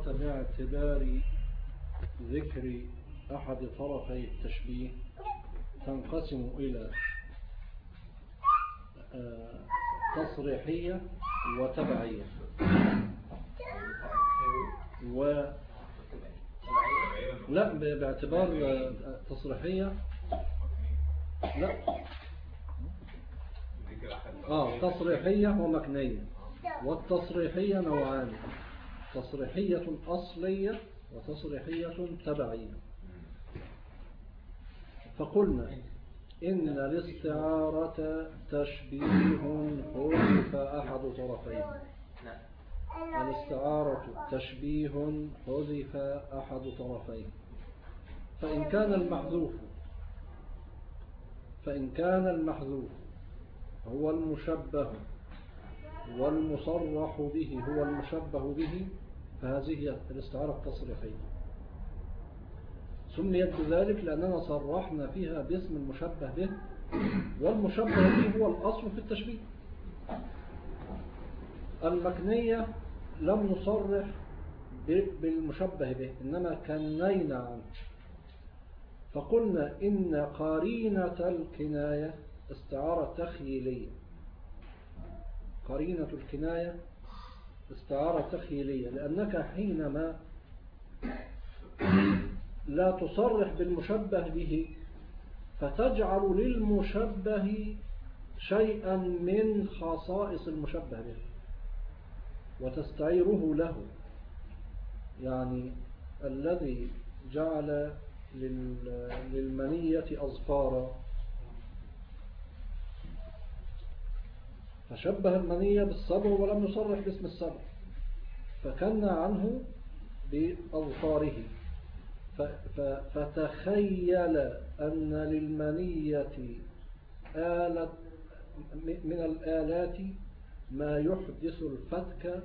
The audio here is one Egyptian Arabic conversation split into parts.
الاستعارة باعتبار ذكر أحد طرفي التشبيه تنقسم إلى آه، تصريحية وتبعية و لا باعتبار آه، تصريحية لا اه تصريحية ومكنية والتصريحية نوعان تصريحية أصلية وتصريحية تبعية فقلنا إن الاستعارة تشبيه حذف أحد طرفين الاستعارة تشبيه حذف أحد طرفين فإن كان المحذوف فإن كان المحذوف هو المشبه والمصرح به هو المشبه به فهذه الاستعارة التصريحية سميت بذلك لأننا صرحنا فيها باسم المشبه به والمشبه به هو الأصل في التشبيه المكنية لم نصرح بالمشبه به إنما كنينا عنه فقلنا إن قرينة الكناية استعارة تخيلية قرينة الكناية استعارة تخيلية لأنك حينما لا تصرح بالمشبه به فتجعل للمشبه شيئا من خصائص المشبه به وتستعيره له يعني الذي جعل للمنية أظفارا فشبه المنية بالصبر ولم يصرح باسم الصبر فكنا عنه بأظفاره فتخيل أن للمنية آلة من الآلات ما يحدث الفتك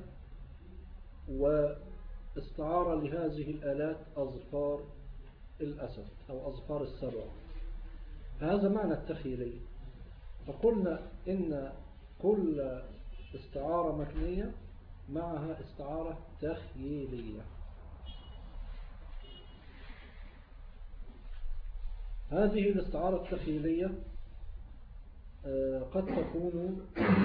واستعار لهذه الآلات أظفار الأسد أو أظفار السبع فهذا معنى التخيلي فقلنا إن كل استعارة مكنية معها استعارة تخيلية هذه الاستعارة التخيلية آه، قد تكون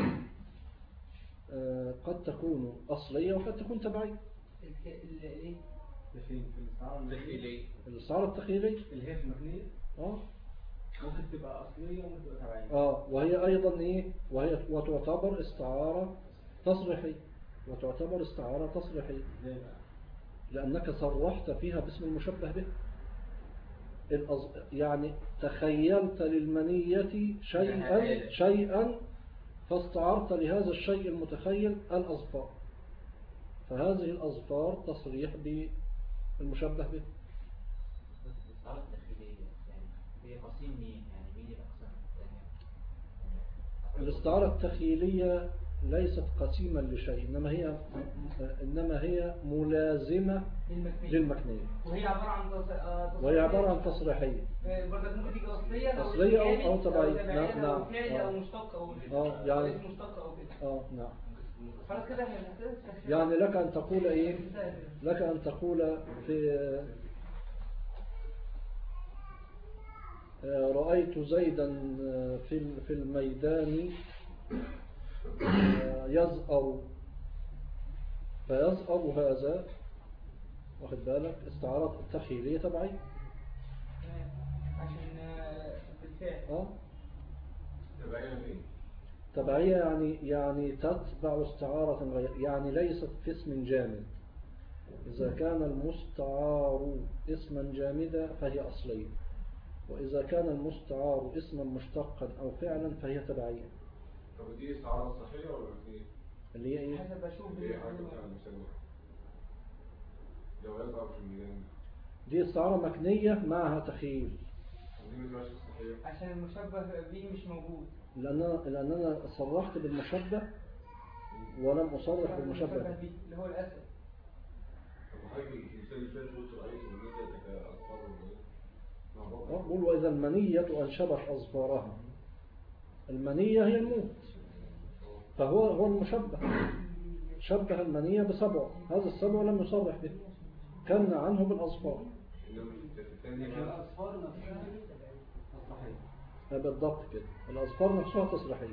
آه، قد تكون أصلية وقد تكون تبعية الاستعارة التخيلية اللي هي في المبنية اه ممكن تبقى أصلية وممكن تبقى تبعية اه وهي أيضا إيه وهي وتعتبر استعارة تصريحية وتعتبر استعارة تصريحية لأنك صرحت فيها باسم المشبه به يعني تخيلت للمنية شيئا شيئا فاستعرت لهذا الشيء المتخيل الأظفار فهذه الأظفار تصريح بالمشبه به الاستعارة التخيلية ليست قسيما لشيء إنما هي إنما هي ملازمة للمكنية وهي عبارة عن تصريحية وهي عبارة عن تصريحية برضك ممكن تيجي أصلية أو أصلية أو أو تبعية نعم نعم أو مشتق أو اه يعني مشتق أو كده اه نعم خلاص كده يعني لك أن تقول إيه لك أن تقول في رأيت زيدا في الميدان يزأر فيزأر هذا واخد بالك استعارة تخيلية تبعية عشان بالفعل اه تبعية ايه تبعية يعني يعني تتبع استعارة غير يعني ليست في اسم جامد إذا كان المستعار اسما جامدا فهي أصلية وإذا كان المستعار اسما مشتقا أو فعلا فهي تبعية طب دي استعارة صحية ولا ايه؟ اللي هي ايه؟ حسب اشوف ايه حاجة بتاع المسلمين لو يظهر في الميدان دي استعارة مكنية معها تخيل دي مش صحية عشان المشبه به مش موجود لأن لأن أنا صرحت بالمشبه ولم أصرح بالمشبه به اللي هو الأسد طب حاجة المثال اللي فات قلت رأيت الميدان كأصفار قل وإذا المنية أنشبت شبه المنية بسبع هذا السبع لم يصرح به كان عنه بالأظفار إنما الثاني لكن ما الأصفار نفسها تصريحية بالضبط كده الأظفار نفسها تصريحية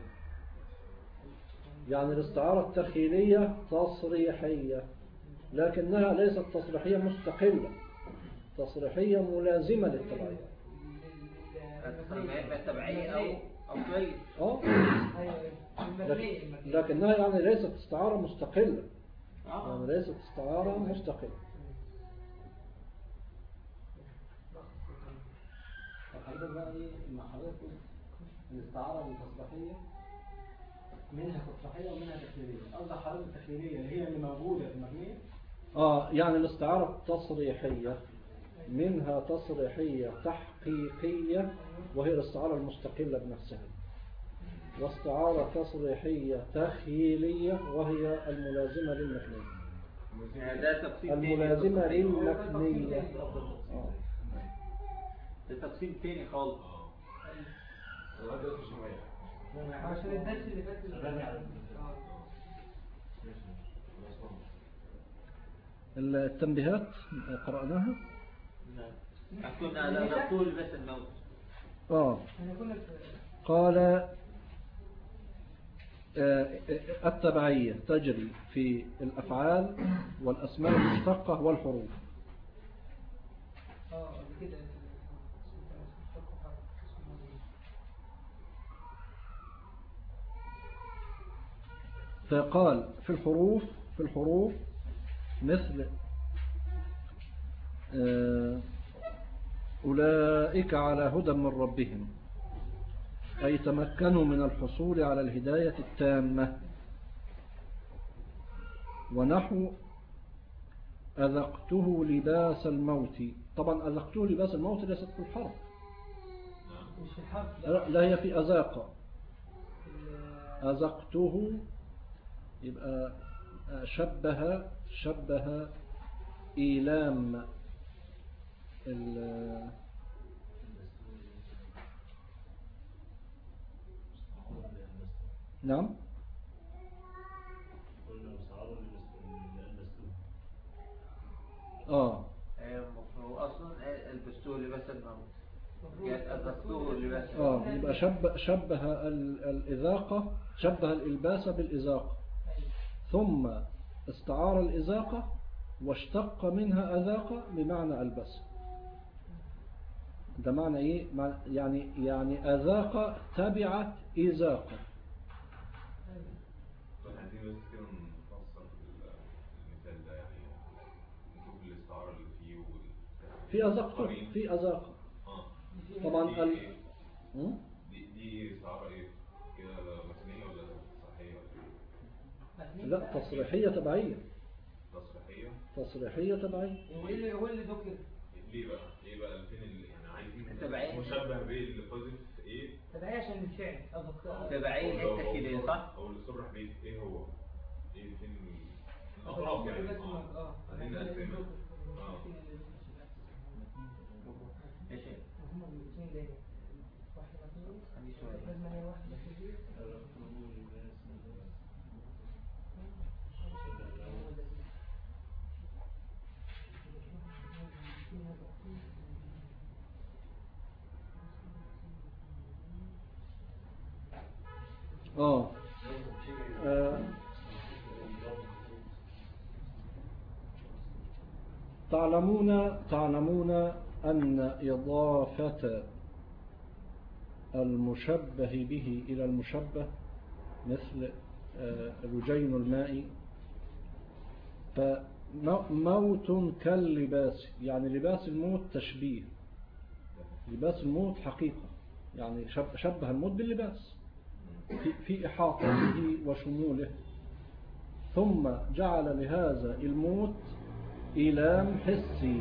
يعني الاستعارة التخيلية تصريحية لكنها ليست تصريحية مستقلة تصريحية ملازمة للتبعية التصريحات التبعية أو أصلية اه ايوه لكن- المبنية المبنية. لكنها يعني ليست استعارة مستقلة يعني آه. ليست استعارة مستقلة فحضرتك بقى ايه مع حضرتك قلت الاستعارة التصريحية منها تصريحية ومنها تخيلية قصدك حضرتك التخيلية اللي هي اللي موجودة في المبنية اه يعني الاستعارة التصريحية منها تصريحية تحقيقية وهي الاستعارة المستقلة بنفسها واستعارة تصريحية تخيلية وهي الملازمة للمكنية يعني ده تقسيم تاني الملازمة للتصريح. للمكنية آه. ده تقسيم تاني خالص لغاية دلوقتي مش معايا عشان الدرس اللي فات اللي- آه. التنبيهات قرأناها كنا لا نقول بس الموت آه احنا كنا في قال آه، التبعية تجري في الأفعال والأسماء المشتقة والحروف اه قبل كده فقال في الحروف في الحروف مثل آه، أولئك على هدى من ربهم أي تمكنوا من الحصول على الهداية التامة ونحو أذقته لباس الموت طبعا أذقته لباس الموت ليست في الحرف مش في الحرف لا لا هي في أذاق ال- أذقته يبقى شبه شبه إيلام ال- نعم اه آه، هو أصلا البستوه لباس الموت جاءت أذقته لباس اه يبقى شبه شبه ال- الإذاقة شبه الإلباس بالإذاقة ثم استعار الإذاقة واشتق منها أذاقة بمعنى ألبس ده معنى إيه مع- يعني يعني أذاقة تبعت إذاقة طب عايزين بس كده نفسر ال- المثال ده يعني نشوف الاستعارة اللي فيه وال في أذاقته في أذاقة اه طبعا دي ال... إيه؟ م? دي دي استعارة ايه؟ كده متنية ولا صحيحية ولا ايه؟ لا تصريحية تبعية تصريحية تصريحية تبعية هو ايه اللي هو اللي ذكر ليه بقى؟ ايه بقى فين اللي يعني عايزين التبعية. مشبه بيه اللي قذف ايه؟ تبعية عشان الفعل قصدك تبعية أو- أو- التكيلية صح؟ او اللي صرح بيه ايه هو؟ ايه فين الاطراف يعني اه اه عايزين نقسمها اه يا شيخ هما الاثنين دايما واحدة مكتوبة عندي سؤال لازم هي واحدة كبيرة آه. آه. تعلمون تعلمون أن إضافة المشبه به إلى المشبه مثل آه، رجين الماء فموت كاللباس يعني لباس الموت تشبيه لباس الموت حقيقة يعني شب- شبه الموت باللباس في, في إحاطته وشموله ثم جعل لهذا الموت إيلام حسي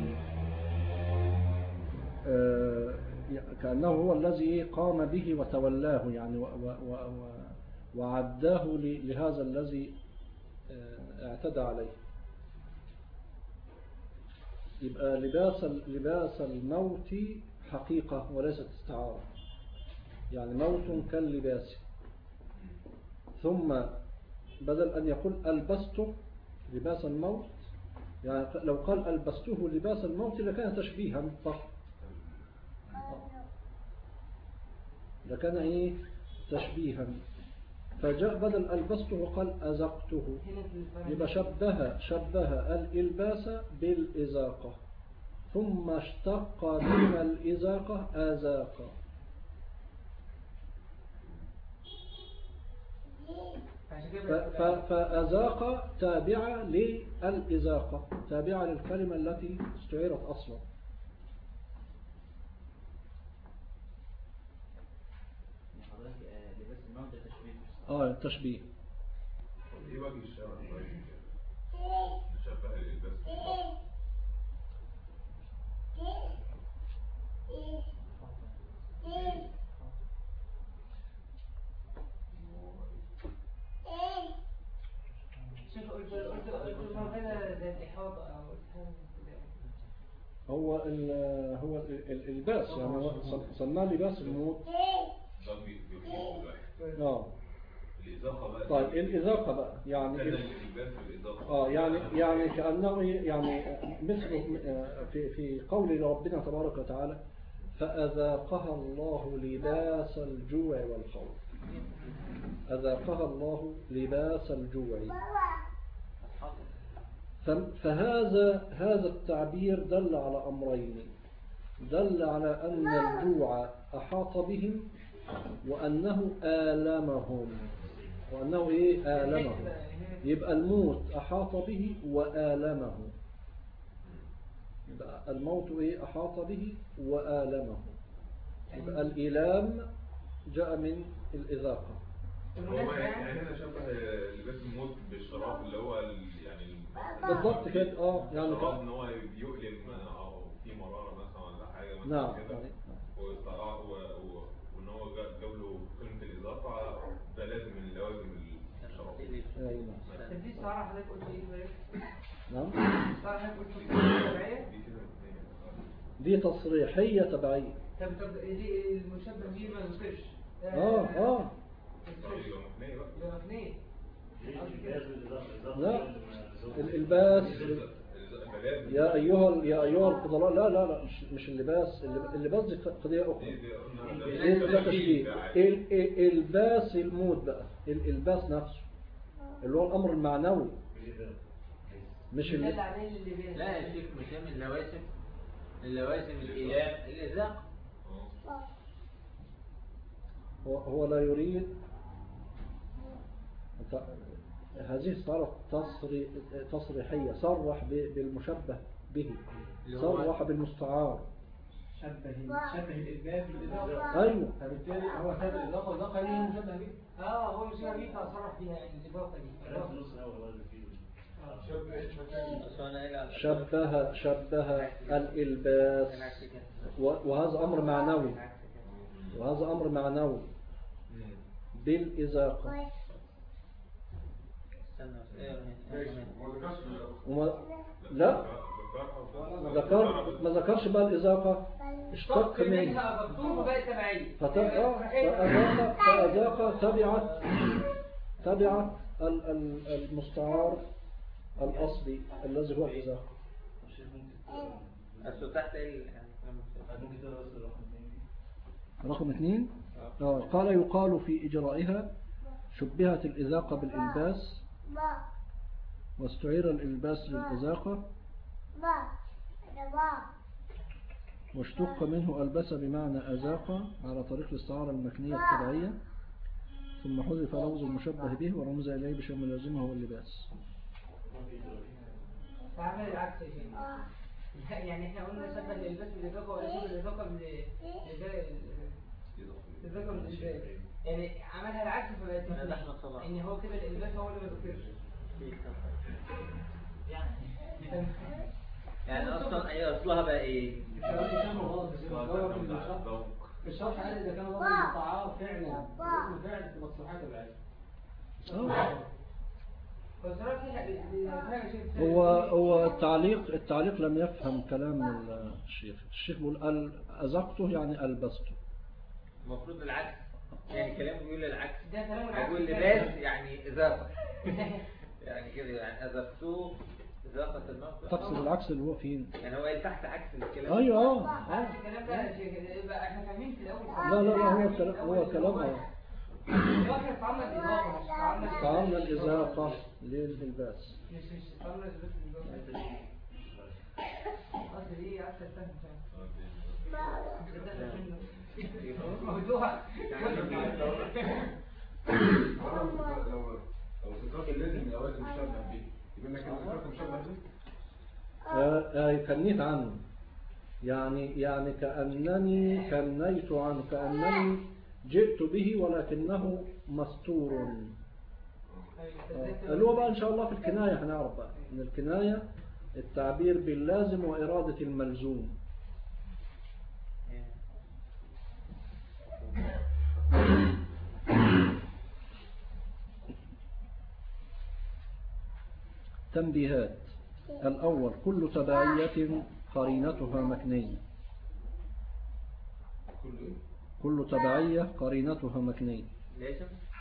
آه، كأنه هو الذي قام به وتولاه يعني و- و- و- و- وعداه ل- لهذا الذي آه، اعتدى عليه يبقى لباس ال- لباس الموت حقيقة وليست استعارة يعني موت كاللباس ثم بدل أن يقول ألبسته لباس الموت يعني لو قال ألبسته لباس الموت لكان تشبيها فقط لكان إيه تشبيها فجاء بدل ألبسته وقال أزقته هنا في الفرق. يبقى شبه شبه الإلباس بالإزاقة ثم اشتق من الإزاقة أزاق عشان ف- كده ف- فأزاق تابعة للإزاقة تابعة للكلمة التي استعيرت أصلا حضرتك آه، لباس الموت ده تشبيه آه التشبيه ايه وجه الشرع طيب نشبه الالباس بالظبط شوف قلت قلت قلت ما كده زي الإحاطة أو الحاجة كده. هو ال- هو ال- الإلباس يعني هو سم- سماه لباس الموت ده بي- بيخلص الواحد آه الإزاقة بقى طيب الإزاقة بقى يعني بدل ال- الإلباس بالإزاقة آه يعني يعني كأنه يعني مثل في في قول ربنا تبارك وتعالى فأذاقها الله لباس الجوع والخوف أذاقها الله لباس الجوع فم- فهذا هذا التعبير دل على أمرين دل على أن الجوع أحاط بهم وأنه آلمهم وأنه إيه آلمهم يبقى الموت أحاط به وآلمه يبقى الموت إيه أحاط به وآلمه يبقى الإيلام جاء من الإذاقة هو يعني يعني هنا شبه لباس الموت بالشراب اللي هو ال- يعني ال- بالضبط كده اه يعني الشراب ك- ان هو بيؤلم او في مرارة مثلا ولا حاجة مثلا نعم كده يعني واستقع- و- و- وان هو جاب جاب له قيمة الإضافة ده لازم من لوازم الشراب أي نعم. طب دي صراحة حضرتك قلت إيه طيب؟ نعم صراحة حضرتك قلت إيه تبعية؟ دي كده الاثنين. دي تصريحية تبعية طب طب دي المشبه بيه ما ذكرش اه اه ما ذكرش. يبقى مبنية بقى. يبقى اثنين لا الإلباس البلاد يا أيها يا أيها الفضلاء لا لا لا مش مش اللباس اللب- اللباس دي قضية دي أخرى دي قلنا إيه ده تشبيه ده ال- ال- الباس الموت بقى الإلباس نفسه اللي هو الأمر المعنوي مش ده اللي اللي عليه اللي بين لا يا شيخ مش هي من اللوازم اللوازم الإيلام الإزاق هو, هو لا يريد ت- هذه صارت تصري تصريحية صرح ب- بالمشبه به اللي هو- صرح بالمستعار شبه شبه الإلباس بالإضافة أيوه فبالتالي هو سبب الإضافة والإضافة هي مشبه به اه هو مش بيه فصرح فيها يعني الإضافة دي أصل أنا قايل على- شبه شبه الإلباس كان عكس كده. و- وهذا أمر معنوي كان عكس كده. وهذا أمر معنوي بالإزاقة استنى بس. إيه يا رمين؟ وما لا ذكر ما ذكرش بقى الإزاقة اشتق من منها مكتوب وبقت تبعية فتبقى فأذاق فأذاق تبعت تبعت ال- ال- المستعار الأصلي الذي هو الإزاقة أصل تحت إيه يعني كلام مختلف. رقم اثنين آه، قال يقال في إجرائها شبهت الإذاقة بالإلباس واستعير الإلباس للإذاقة واشتق منه ألبس بمعنى أزاق على طريق الاستعارة المكنية التبعية ثم حذف لفظ المشبه به ورمز إليه بشأن لازمه هو اللباس تعمل العكس يا شيخ يعني احنا قلنا شبه الإلباس بالإضافة ولا شبه الإضافة بال- الإضافة بالإلباس يعني عملها العكس فبقت لا، ده مفهوم. احنا طبعا. ان هو كده الإلباس هو اللي ما ذكرش يعني أصلا هي أصلها بقى إيه؟ الشرح قال إذا كان وضع المستعار فعلا اسم فعل تبقى الصحة تبعية بس رأيك فيها فيها شيء هو هو التعليق التعليق لم يفهم كلام الشيخ الشيخ بيقول ال- أزقته يعني ألبسته المفروض العكس يعني كلام بيقول العكس ده كلام العكس يقول لباس يعني إذاقة يعني كده يعني أذقته إذاقة الموت تقصد العكس اللي هو فين يعني هو تحت عكس الكلام ايوه اه آه. عكس الكلام ده يا شيخ يبقى احنا فاهمين في الاول لا لا لا هو كلام هو كلام آه. واحد تعمل اضافه مش تعمل تعمل الإزاقة للباس مش مش تعمل اضافه قصدي ايه عكس الفهم موضوع لو لو سترات اللازم من اوقات المشابه به يبقى انك كده سترات مشابه به آه، آه، كنيت عنه يعني يعني كأنني كنيت عنه كأنني جئت به ولكنه مستور آه، اللي هو بقى إن شاء الله في الكناية هنعرف بقى إن الكناية التعبير باللازم وإرادة الملزوم تنبيهات الأول كل تبعية قرينتها مكنية كله ايه؟ كل تبعية قرينتها مكنية ليش؟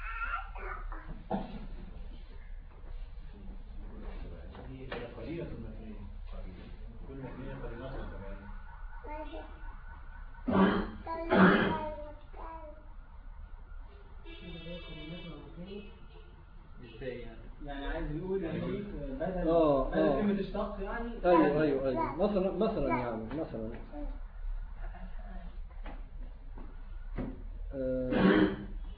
هي قليلة المكنية كل مكنية قليلة المكنية ازاي يعني؟ يعني عايز يقول يعني ايه بدل آه، بدل آه. كلمة اشتق يعني أيوة أيوة أيوة مثلا مثلا يعني مثلا آه،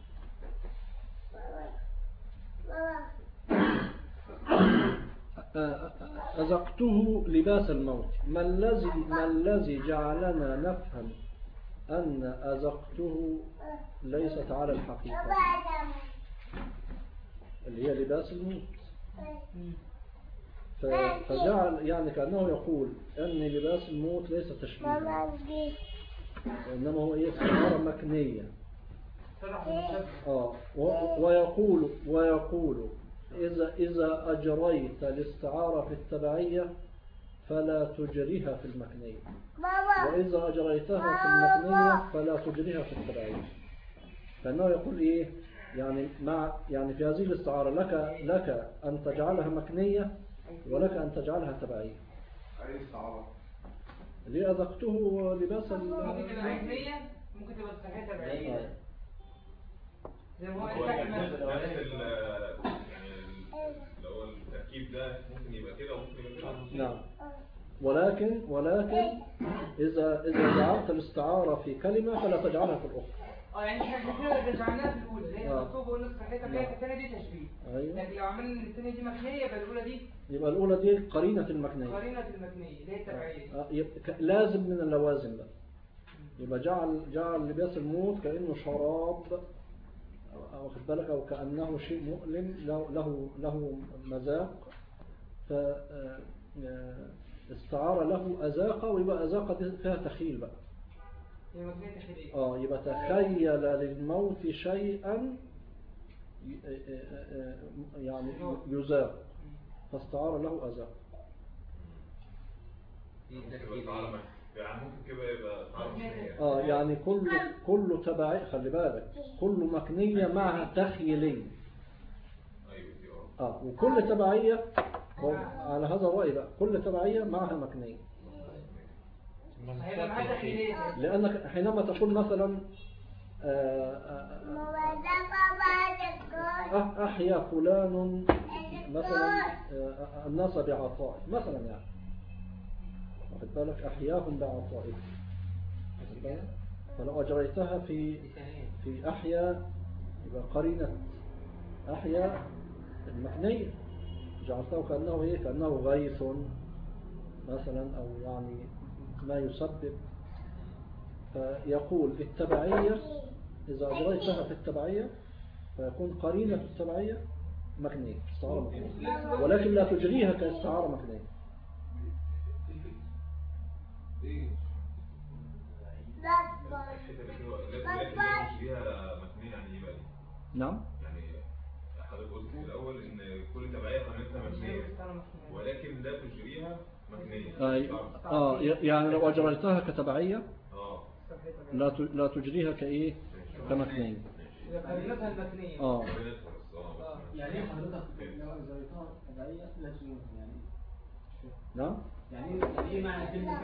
آه، أذقته لباس الموت ما الذي ما الذي جعلنا نفهم أن أذقته ليست على الحقيقة اللي هي لباس الموت ف- فجعل يعني كأنه يقول أن لباس الموت ليس تشبيها وإنما هو إيه استعارة مكنية صرح المشبه آه و- ويقول ويقول إذا إذا أجريت الاستعارة في التبعية فلا تجريها في المكنية وإذا أجريتها في المكنية فلا تجريها في التبعية فإنه يقول إيه يعني مع يعني في هذه الاستعارة لك لك أن تجعلها مكنية ولك أن تجعلها تبعية اي استعارة اللي أذقته لباس ال- ممكن تبقى مكنية ممكن تبقى صحيحة تبعية آه. زي ما هو هو قال يعني لك نفس مثلا ال- يعني ال- اللي هو التركيب ده ممكن يبقى كده وممكن يبقى كده نعم ولكن ولكن إذا إذا جعلت الاستعارة في كلمة فلا تجعلها في الأخرى اه يعني احنا كده رجعناها في الاولى اللي هي آه. مكتوبه قلنا صحيحة تبعية الثانية دي تشبيه أيوة لكن لو عملنا ان الثانية دي مكنية يبقى الاولى دي يبقى الأولى دي قرينة المكنية قرينة المكنية اللي هي التبعية آه، يبقى ك- لازم من اللوازم بقى يبقى جعل جعل لباس الموت كأنه شراب أو- أو واخد بالك أو كأنه شيء مؤلم له له له مذاق ف آه، آه، استعار له أذاقة ويبقى أذاقة دي فيها تخيل بقى هي مكنية تخيلية اه يبقى تخيل للموت شيئا ي- آه، آه، آه، يعني يذاق فاستعار له أذاق في ممكن يبقى تركيب استعارة مكنية. يعني ممكن كده يبقى استعارة مكنية اه يعني كل كل تبعي خلي بالك كل مكنية معها تخيلية ايوه دي اه اه وكل تبعية هو على هذا الرأي بقى كل تبعية معها مكنية هيبقى معاها تخيلية لأنك حينما تقول مثلا آه، آه، آه، أحيا فلان مثلا آه، الناس بعطائه مثلا يعني واخد بالك أحياهم بعطائه واخد بالك؟ فلو أجريتها في في أحيا يبقى قرينة أحيا المكنية جعلته كأنه إيه كأنه غيث مثلا أو يعني ما يسبب فيقول التبعية إذا أجريتها في التبعية فيكون قرينة التبعية مكنية استعارة مكنية ولكن لا تجريها كاستعارة مكنية ايه الحته اللي فيها لكن لكن مش فيها مكنية يعني ايه بقى دي؟ نعم يعني حضرتك قلت في الاول ان كل تبعية قيمتها مكنية ولكن لا تجريها مكنية أي آه يعني لو أجريتها كتبعية اه لا ت- لا تجريها كإيه كمكنية يبقى قرينتها المكنية اه قرينتها بس اه آه. بس يعني ايه حضرتك لو أجزايتها تبعية لا تجوز يعني إيه؟ مش فاهم. نعم يعني ايه يعني ايه معنى كلمة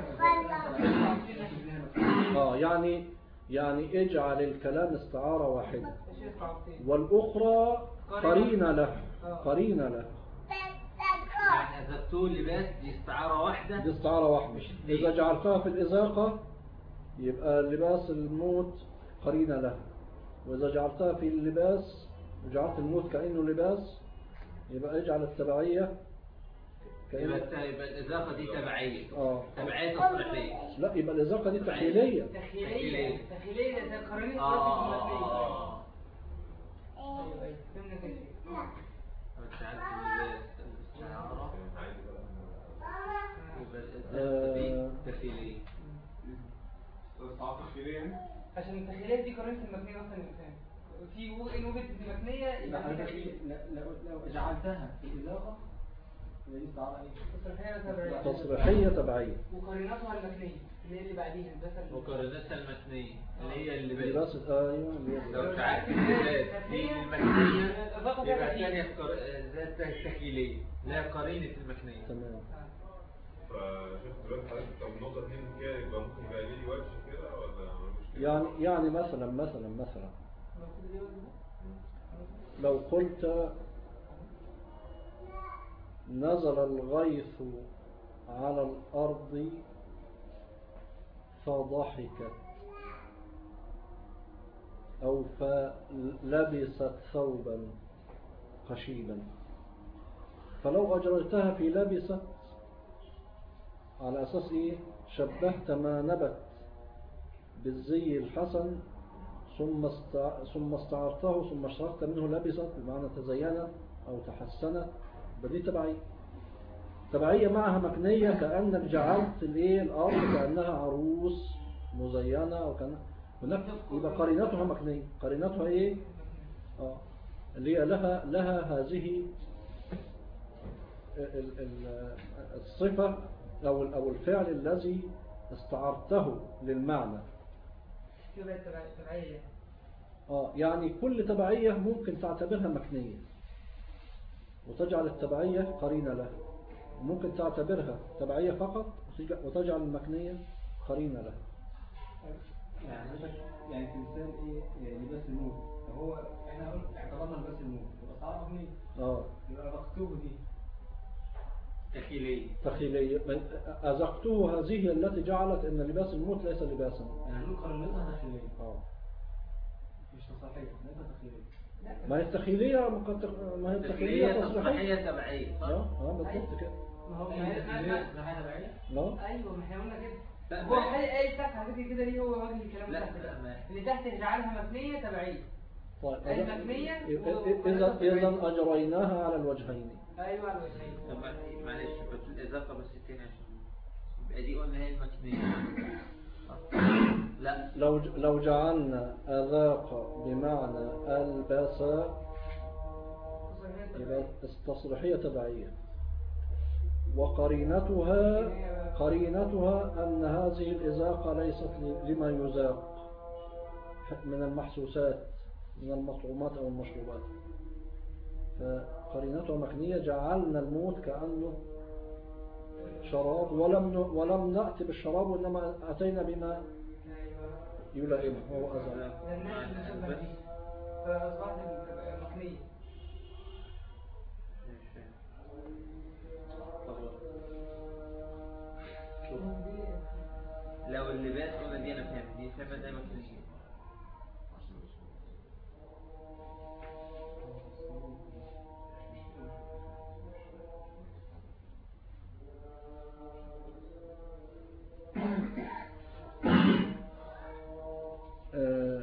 تبعية؟ اه يعني يعني اجعل الكلام استعارة واحدة الشيخ عبطين والأخرى قرينة له آه. قرينة له يعني أذبتوه لباس دي استعارة واحدة دي استعارة واحدة مش اتنين. إذا جعلتها في الإزاقة يبقى لباس الموت قرينة له وإذا جعلتها في اللباس وجعلت الموت كأنه لباس يبقى اجعل التبعية يبقى كأنه الت- يبقى الإضافة دي تبعية آه تبعية تصريحية لا يبقى الإزاقة دي تخيلية تخيلية تخيلية ده قرينة آه المكنية آه أيوه أيوه فهمنا كده وجعلت اللباس الاستعارة عايز بقى يبقى الإضافة دي آه. تخيلية استعارة تخيلية عشان التخيلات دي قرينة المكنية أصلا الإنسان في و- إن وجدت المكنية يبقى يبقى في حضرتك تخيل إيه؟ لو لو جعلتها في الإضافة يبقى دي استعارة ايه؟ تصريحية تبعية تصريحية تبعية وقرينتها المكنية اللي هي اللي بعديها مثلا وقارنتها المتنية اللي هي اللباس لباس أيوة اللي هي لو اللباس. جعلت اللباس في المكنية الإضافة فيها يبقى تخيل. الثانية قر- ذات تخيلية لا قرينة المكنية تمام فشفت دلوقتي حضرتك لو النقطة اتنين كده يبقى ممكن يبقى ليه وجه كده ولا ملوش كده؟ يعني يعني مثلا مثلا مثلا لو قلت نزل الغيث على الأرض فضحكت أو فلبست ثوبا خشيبا فلو أجريتها في لبست على أساس إيه شبهت ما نبت بالزي الحسن ثم استع... ثم استعرته ثم اشتركت منه لبست بمعنى تزينت أو تحسنت بدي تبعية تبعية معها مكنية كأنك جعلت الايه الأرض كأنها عروس مزينة أو كان هناك يبقى قرينتها مكنية قرينتها إيه؟ آه. اللي هي لها لها هذه ال- ال- الصفة أو ال- أو الفعل الذي استعرته للمعنى يبقى تبع- تبعية آه يعني كل تبعية ممكن تعتبرها مكنية وتجعل التبعية قرينة لها وممكن تعتبرها تبعية فقط وتج- وتجعل المكنية قرينة لها يعني حضرتك يعني تمثال ايه لباس الموت فهو احنا قلنا اعتبرنا لباس الموت يبقى استعارة مكنية آه يبقى مكتوب دي تخيلية تخيلية من- أزقته هذه التي جعلت أن لباس الموت ليس لباسا يعني هنقول قرنتها تخيلية آه مش تصحيحية قرنتها تخيلية ما هي التخيلية ما قد- ما هي التخيلية تخيلية تصريحية تصريحية تبعية اه صح؟ اه بالضبط كده ما هو هي ما- تخيلية ما- تصحيحية تبعية لا ايوه ما احنا قلنا كده لا، هو ما- قال قال تحت على فكره كده ليه هو وجه الكلام لا، تحت لا، ده ما- اللي تحت جعلها مبنيه تبعيه طيب المبنية إذا و- إذا إذا أجريناها على الوجهين ايوه على الوجهين طب ما- معلش بس الإضافة بس تاني عشان يبقى دي قلنا هي المكنية لا لو ج- لو جعلنا أذاق بمعنى ألبس يبقى التصريحية تبعية وقرينتها قرينتها أن هذه الإزاقة ليست ل- لما يزاق من المحسوسات من المطعومات أو المشروبات فقرينتها مكنية جعلنا الموت كأنه شراب ولم ن- ولم نأتي بالشراب وإنما أتينا بما ايوه يلائمه وهو أزاق ده الناس اللي شبه دي فاصبحت مبنيه لو اللباس قلنا دي انا فاهم دي فاهمة زي مكنية آه،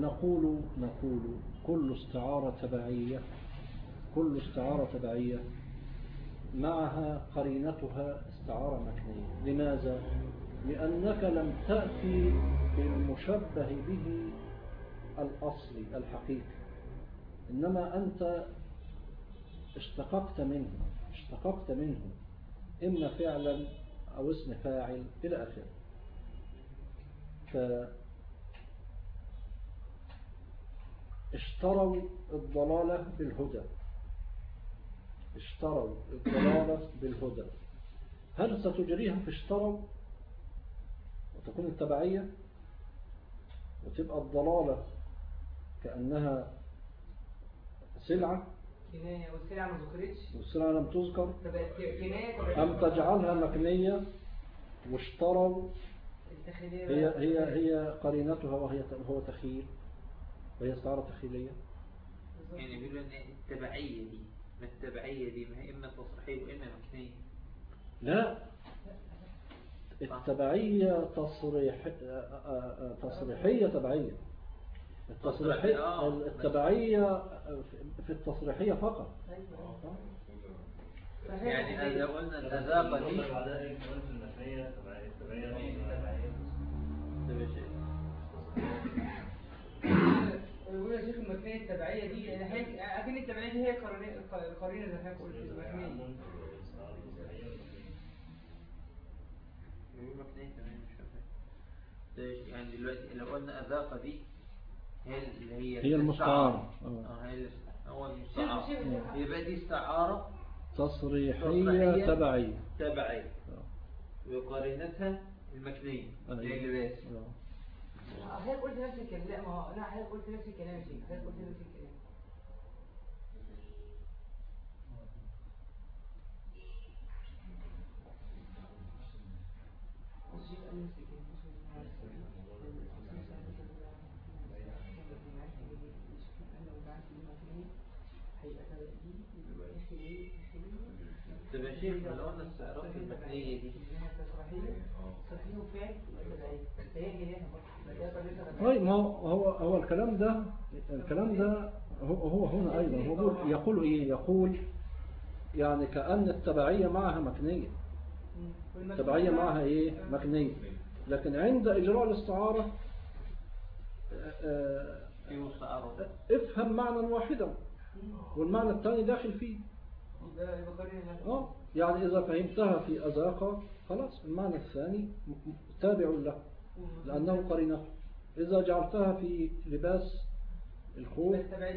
نقول نقول كل استعارة تبعية كل استعارة تبعية معها قرينتها استعارة مكنية لماذا؟ لأنك لم تأتي بالمشبه به الأصلي الحقيقي إنما أنت اشتققت منه اشتققت منه إما فعلا أو اسم فاعل إلى آخره ف اشتروا الضلالة بالهدى اشتروا الضلالة بالهدى هل ستجريها في اشتروا وتكون التبعية وتبقى الضلالة كأنها سلعة كناية والسلعة ما ذكرتش والسلعة لم تذكر فبقت كناية تبقى أم تجعلها مكنية واشتروا التخيلية هي بقى. هي هي قرينتها وهي هو تخيل وهي استعارة تخيلية يعني بيقولوا ان التبعية دي ما التبعية دي ما هي اما تصريحية واما مكنية لا التبعية تصريح آه، آه، تصريحية تبعية التصريحية آه. التبعية في التصريحية فقط أيوة. يعني يعني لو قلنا الأذاقة دي بعدها ايه كمان في المثنية تبعية تبعية طب يا شيخ. بيقول يا شيخ المكنية التبعية دي يعني هي أكن التبعية دي هي قرينة القرينة زي ما حضرتك قلت المكنية بيقولوا مكنية تمام مش فاهم ده يعني دلوقتي لو قلنا أذاقة دي هي اللي هي هي المستعارة. اه آه. هي الاست- هو شوف- المستعارة شوف- يبقى دي استعارة تصريحية تصريحية. تبعية تبعية آه. وقرينتها المكنية أيوة. اللي هي اللباس آه. حضرتك قلت نفس الكلام لا ما هو لا حضرتك قلت نفس الكلام يا شيخ حضرتك قلت نفس الكلام الشيخ قال نفس الكلام. هيبقى تبعية تخيلية تخيلية طب يا شيخ لو قلنا استعارات المكنية دي طيب ما هو هو هو الكلام ده الكلام ده هو هو هنا أيضا هو بيقول- يقول إيه يقول يعني كأن التبعية معها مكنية التبعية معها إيه مكنية لكن عند إجراء الاستعارة آه، آه، في مستعارة افهم معنى واحدا والمعنى الثاني داخل فيه اه يعني إذا فهمتها في أذاقة خلاص المعنى الثاني م- م- تابع له لأنه قرينه إذا جعلتها في لباس الخوف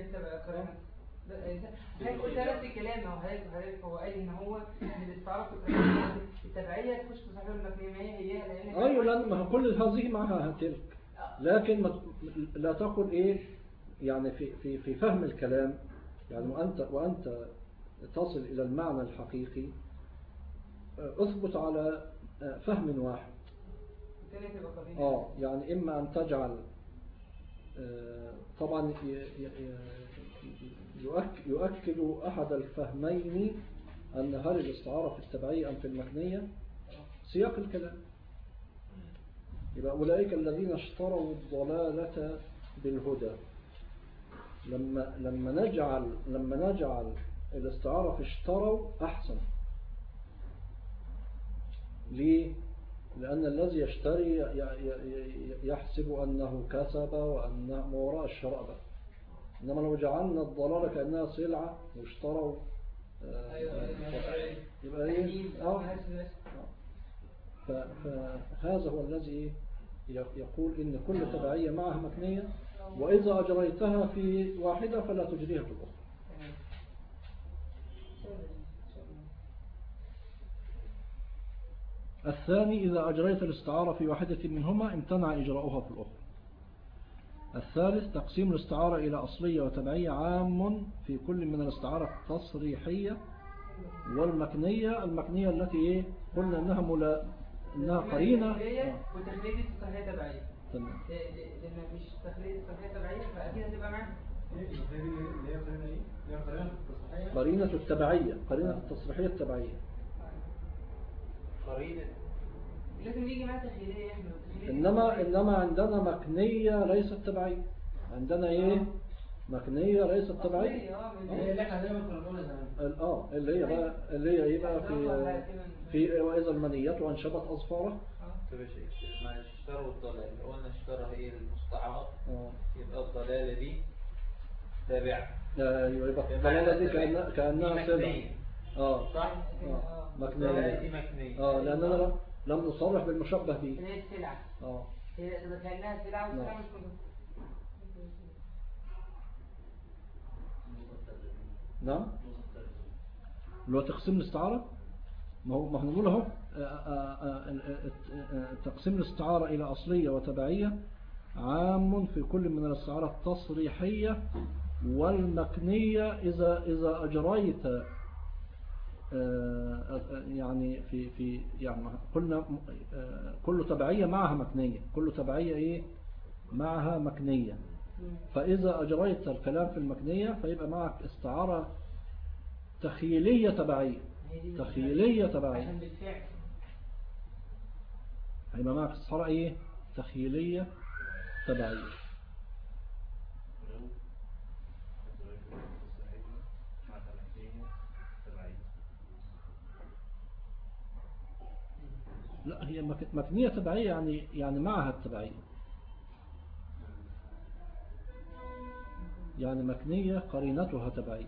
هيك قلت نفس الكلام هو هيك هيك هو قال ان هو ان الاستعاره التبعيه التبعيه تخش في صحيح المكنيه ما هي هي لان أيوة لأن ما هو كل هذه معها تلك لكن ما ت- لا تقل إيه يعني في في في فهم الكلام يعني وأنت وأنت تصل إلى المعنى الحقيقي آه، اثبت على آه، فهم واحد الثانيه تبقى قرينه اه يعني إما أن تجعل آه، طبعا ي- ي- ي- يؤك- يؤكد أحد الفهمين أن هل الاستعارة في التبعية أم في المكنية سياق الكلام يبقى أولئك الذين اشتروا الضلالة بالهدى لما لما نجعل لما نجعل الاستعارة في اشتروا أحسن ليه؟ لأن الذي يشتري ي- ي- ي- يحسب أنه كسب وأنه ما وراء الشراء بقى إنما لو جعلنا الضلالة كأنها سلعة واشتروا آه، ايوه ايوه يبقى إيه؟ آه. ف- فهذا هو الذي يقول إن كل تبعية معها مكنية وإذا أجريتها في واحدة فلا تجريها في الأخرى الثاني إذا أجريت الاستعارة في واحدة منهما امتنع إجراؤها في الأخرى الثالث تقسيم الاستعارة إلى أصلية وتبعية عام في كل من الاستعارة التصريحية والمكنية المكنية التي إيه قلنا إنها ملا إنها قرينة آه، والتخليد دي تخليها تبعيه تمام. ل- ل- لان مفيش تخليد تخليها تبعيه فاكيد هتبقى معاها اللي هي قرينة ايه؟ اللي هي قرينة التصحيح قرينة التبعية قرينة التصريحية التبعية قرينة لازم يجي معاها تخيليه يا احمد والتخيلية دي إنما تبعية. إنما عندنا مكنية ليست تبعية عندنا ايه مكنية ليست تبعية اه من- هي اللي احنا دايما كنا بنقولها زمان ال- اه اللي هي بقى اللي هي ايه بقى في في واذا المنيات وانشبت اظفارها طب يا شيخ مع الشر والضلال قلنا الشر هي المستعار اه يبقى الضلالة دي تابعة ايوه يبقى بمعنى الضلالة دي تابعة. كأنها كأنها دي سلة مكنية. اه صح؟ اه الضلالة دي مكنية مكنية اه لأننا لم- لم نصرح بالمشبه به هي السلعة اه هي إذا كأنها سلعة والسلعة نعم. مش موجودة. نعم اللي هو تقسيم الاستعارة ما هو ما احنا بنقول اهو آه، آه، آه، آه، آه، تقسيم الاستعارة إلى أصلية وتبعية عام في كل من الاستعارة التصريحية والمكنية إذا إذا أجريت آه، آه، يعني في في يعني قلنا آه، كل تبعية معها مكنية كل تبعية إيه معها مكنية فإذا أجريت الكلام في المكنية فيبقى معك استعارة تخيلية تبعية هي دي تخيلية تبعية عشان بالفعل هيبقى معك استعارة إيه تخيلية تبعية ولو الزواج الصحية مع تمكينية تبعية لا هي مك- مكنية تبعية يعني يعني معها التبعية يعني مكنية قرينتها تبعية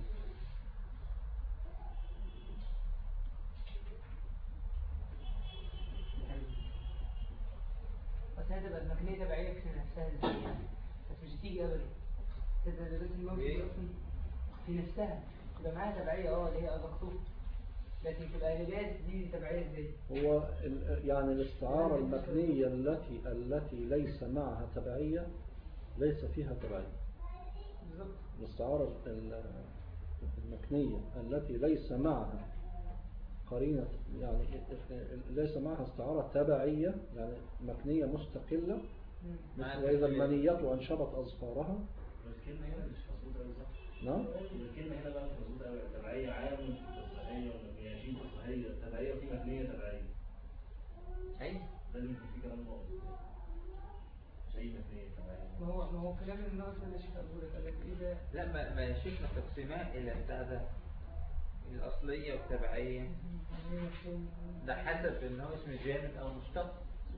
بس هي تبقى المكنية تبعية في نفسها ازاي يعني بس مش هتيجي ابدا تدريبات الموت إيه؟ دي اصلا في نفسها تبقى معاها تبعية اه اللي هي أضغطوه لكن تبقى لباس دي تبعية ازاي هو ال- يعني الاستعارة المكنية التي التي ليس معها تبعية ليس فيها تبعية بالظبط الاستعارة ال- المكنية التي ليس معها قرينة يعني ليس معها استعارة تبعية يعني مكنية مستقلة مم. مثل وإذا المنية أنشبت أظفارها الكلمة هنا مش مظبوطة أوي صح؟ نعم الكلمة هنا بقى مش مظبوطة أوي تبعية عام تصحيحية ومكنية في تصحيحية تبعية وفي مكنية تبعية أي لازم يكون في كلام ناقص مش أي مكنية تبعية ما هو ما هو كلام الناقص اللي شيخ أبو لك قال لك إيه ده لا ما ما شفنا تقسيمات إلى بتاع ده الأصلية والتبعية ده حسب إن هو اسم جامد أو مشتق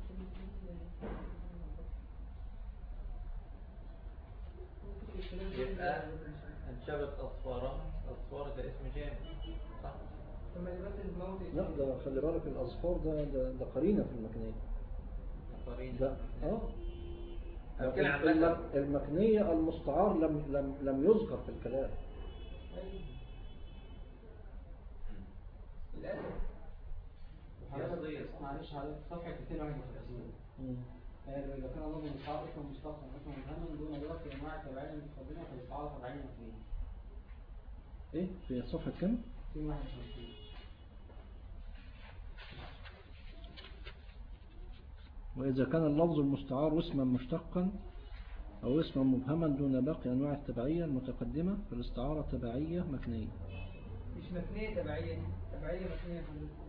يبقى انشبت أصفارها أصفار ده اسم جامد صح؟ ثم لباس الموت لا ده خلي بالك الأظفار ده ده, ده قرينة في المكنية قرين لا اه أنا بتكلم عن الم- مثل. المكنية المستعار لم لم لم يذكر في الكلام للأسف حضرتك معلش حضرتك صفحة 251 إذا كان الله مستعار اسم مشتق اسم مهمل دون ذلك أنواع التبعية المتقدمة فالاستعارة تبعية مكنية ايه في صفحة كم 251 وإذا كان اللفظ المستعار اسما مشتقا أو اسما مبهما دون باقي أنواع التبعية المتقدمة فالاستعارة تبعية مكنية مش مكنية تبعية دي تبعية مكنية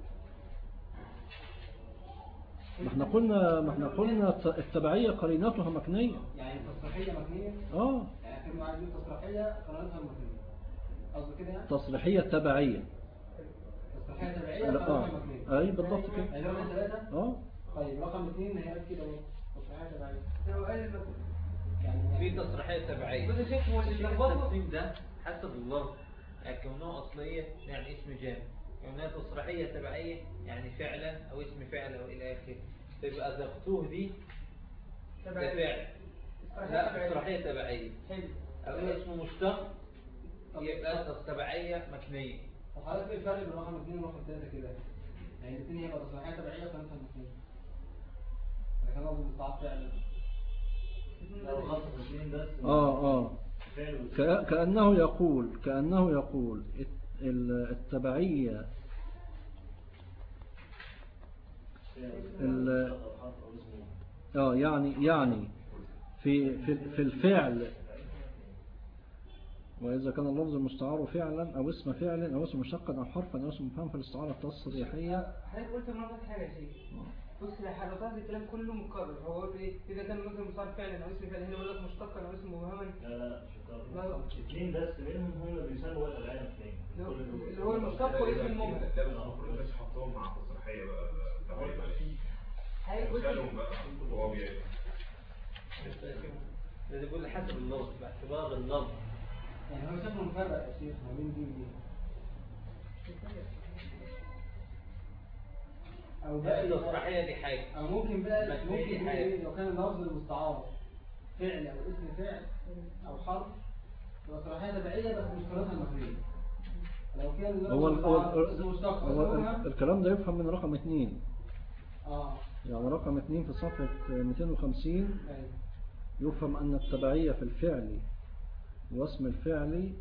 ما احنا قلنا ما احنا قلنا الت- التبعية قرينتها مكنية يعني تصريحية مكنية اه يعني كلمة عايز يقول تصريحية قرارتها مكنية قصدي كده يعني تصريحية تبعية تصريحية تبعية لا، قرارتها اه مكنية اي بالضبط كده يعني رقم ثلاثة اه طيب رقم اثنين هي قالت كده برضه تصريحية تبعية هو قال المكنية يعني في تصريحية تبعية بص يا شيخ هو اللي الشيخ لخبطه التقسيم ده حسب اللفظ يعني كونها أصلية يعني اسم جامد كونها تصريحية تبعية يعني فعلا أو اسم فعل أو إلى آخره تبقى ذقتوه دي ده تبعية فعل لا تصريحية تبعية حلو أو اسم مشتق يبقى تبعية مكنية طب حضرتك ايه الفرق بين رقم اثنين ورقم ثلاثة كده؟ يعني الاثنين هيبقى تصريحية تبعية وقرارتها مكنية ده كان قصدي مستعار فعلا لو خاصة الاثنين بس اه اه فعل واسم. كأ- كأنه يقول كأنه يقول الت- ال- التبعية ال- أو حرف أو اسم اه يعني يعني في في في الفعل وإذا كان اللفظ المستعار فعلا أو اسم فعل أو اسم مشتقا أو حرفا أو اسم مفهم فالاستعارة التصريحية حضرتك قلت مرة حاجة يا شيخ بص لو تاخد الكلام كله مكرر هو قلت ايه اذا كان مثلا مصار فعلا او اسم فعل هنا بيقول لك مشتقا او اسم مبهما لا لا مش لا. هتعرف. اثنين بس منهم هم اللي بيسموا وقت العين اثنين اللي هو- كل دول. اللي هو المشتق واسم المبهم لا بس المفروض بس حطهم مع تصريحية بقى تبعية معلش حضرتك قلت شالهم بقى وهو بيعمل ده بيقول حسب اللفظ باعتبار اللفظ يعني هو شكله مفرق يا شيخ ما بين دي ودي او لا بقى التصريحية دي حاجة او ممكن بقى بس ممكن دي يقول حاجة. ايه لو كان اللفظ المستعار فعل او اسم فعل او حرف تبقى صلاحية تبعية بس مش قراءتها المصرية لو كان اللفظ هو ال- هو المستعار ال- اسم مشتق هو ال- مفهوم الكلام ده يفهم من رقم اثنين اه يعني رقم اثنين في صفحة 250 ايوه يفهم أن التبعية في الفعل واسم الفعل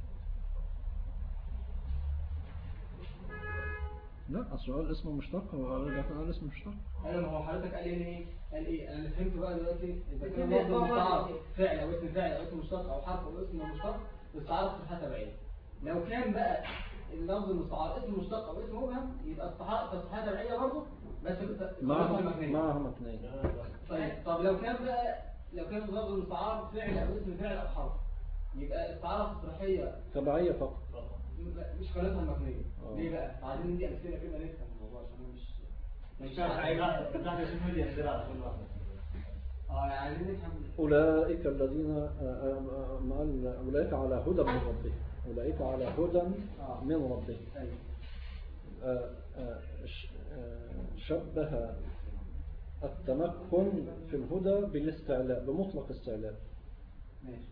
لا السؤال اسم مشتق وقال قال اسم مشتق ايوه ما هو حضرتك قال ايه قال ايه انا اللي فهمته بقى دلوقتي اذا كان بتبدأ اللفظ بقى المستعار بقى. فعل او اسم فعل او اسم مشتق او حرف او اسم مشتق الاستعارة صلاحية تبعية لو كان بقى اللفظ المستعار اسم مشتق او اسم مبهم يبقى الصحا- الصلاحية تبعية برضه بس قراءتها معهم مبنية. معهم اثنين لا، لا. طيب طب لو كان بقى لو كان اللفظ المستعار فعل او اسم فعل او حرف يبقى استعارة تصريحية تبعية فقط م- مش قناتها المبنية آه. ليه بقى؟ عايزين ندي أمثلة كده نفهم الموضوع عشان أنا مش مش لا، عارف لا، لا، اشوف لي أسئلة على كل واحدة. اه يعني عايزين نفهم أولئك الذين آه، آه، ما قال أولئك على هدى من ربهم أولئك على هدى آه. من ربهم أيوه آه، آه، ش- آه، شبه التمكن في الهدى بالاستعلاء بمطلق استعلاء ماشي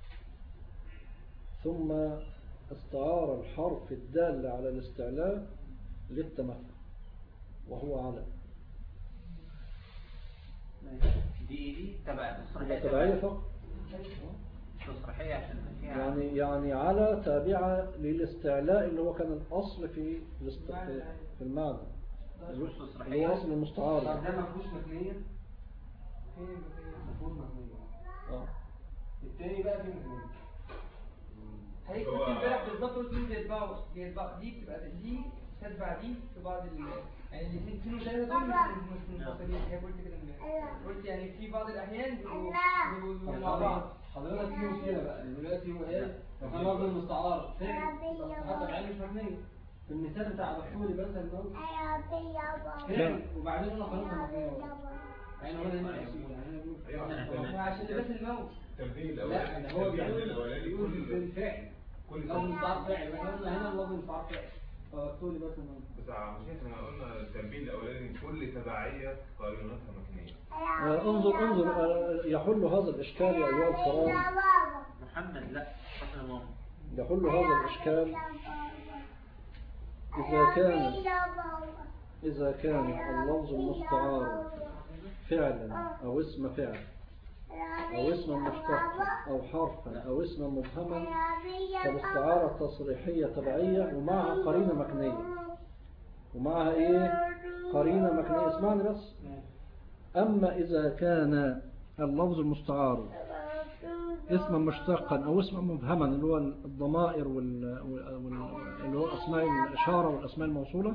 ثم استعار الحرف الدال على الاستعلاء للتمكن وهو على ماشي دي دي تبع تصريحية يبقى تبعية فقط تصريحية عشان فيها يعني يعني على تابعة للاستعلاء اللي هو كان الأصل في الاست- في- في المعنى اللي هو أصل طب المستعار ده ما فيهوش مبنية فين المبنية؟ ما فيهوش مبنية آه. التاني بقى فيه مبنية حضرتك هو- كنت امبارح بالظبط قلت مين بيتبعوا بيتبعوا دي بتبقى دي تتبع دي في بعض ال يعني الاثنين فين وثلاثة دول مش مش منفصلين هي قلت كده امبارح قلت يعني في بعض الأحيان بيبقوا بيبقوا مع بعض حضرتك في مشكلة بقى دلوقتي هو ايه لو كان لفظ المستعار فعل حتى العين مش مبنية في المثال بتاع دخولي بس الموت فعل وبعدين انا خلاص مبنية يعني هو ده أيوة، يعني عشان- عشان لباس الموت التنبيه لا الأولاني ده هو التنبيه بيقول الأولاني بيقول كل بالفعل كل لفظ المستعار فعل احنا قلنا هنا اللفظ المستعار فعل فدخولي بس الموت بس عشان احنا قلنا التنبيه الأولاني كل تبعية قرينتها مكنية آه، انظر انظر آه، يحل هذا الإشكال يا أيها الكرام محمد لا حسن ماما يحل هذا الإشكال إذا كان إذا كان اللفظ المستعار فعلا أو اسم فعل أو اسم مشتق أو حرفا أو اسم مبهما فالاستعارة تصريحية تبعية ومعها قرينة مكنية ومعها إيه قرينة مكنية اسمعني بس أما إذا كان اللفظ المستعار اسما مشتقا أو اسما مبهما اللي هو الضمائر وال... وال... وال... اللي هو أسماء الإشارة والأسماء الموصولة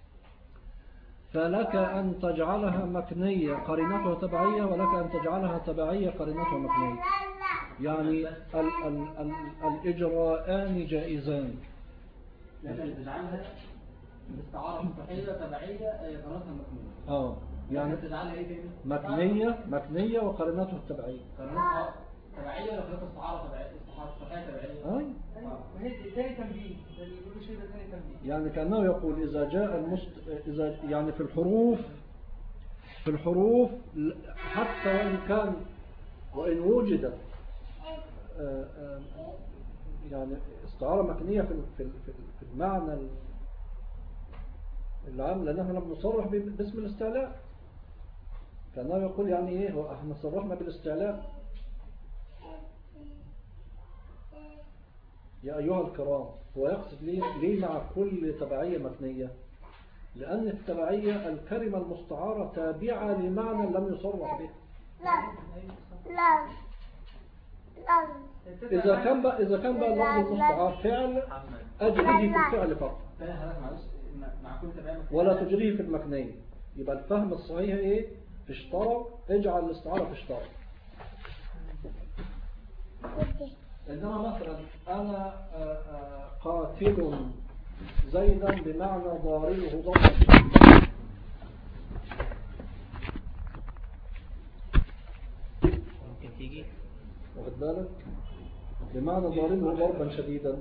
فلك أن تجعلها مكنية قرينتها تبعية ولك أن تجعلها تبعية قرينتها مكنية يعني ال... ال... ال... الإجراءان جائزان لكن تجعلها الاستعارة مستحيلة تبعية آه، قناتها مكنونة آه يعني يعني تجعلها ايه تاني؟ مكنية مكنية وقرينتها التبعية قناتها تبعية ولا قناتها استعارة تبعية استعارة صحيحة تبعية؟ أي وهي تاني تنبيه ده اللي بيقولوا شيء ده تاني تنبيه يعني كأنه يقول إذا جاء المست... إذا يعني في الحروف في الحروف ل- حتى وإن كان وإن وجدت آه، آه، يعني استعارة مكنية في في في في المعنى ال- العام لأن احنا بنصرح ب- باسم الاستعلاء كأنه يقول يعني إيه هو احنا صرحنا بالاستعلاء يا أيها الكرام هو يقصد ليه, ليه مع كل تبعية متنية لأن التبعية الكلمة المستعارة تابعة لمعنى لم يصرح به إذا كان بقى إذا كان بقى اللفظ المستعار فعل محمد أجريه في الفعل فقط تاني حضرتك معلش مع- مع كل تبعية ولا تجريه في المكنية يبقى الفهم الصحيح إيه في اشترى اجعل الاستعارة في اشترى إنما مثلا أنا آه، آه، قاتل زيدا بمعنى ضاربه ضربا ممكن تيجي واخد بالك بمعنى ضاربه ضربا شديدا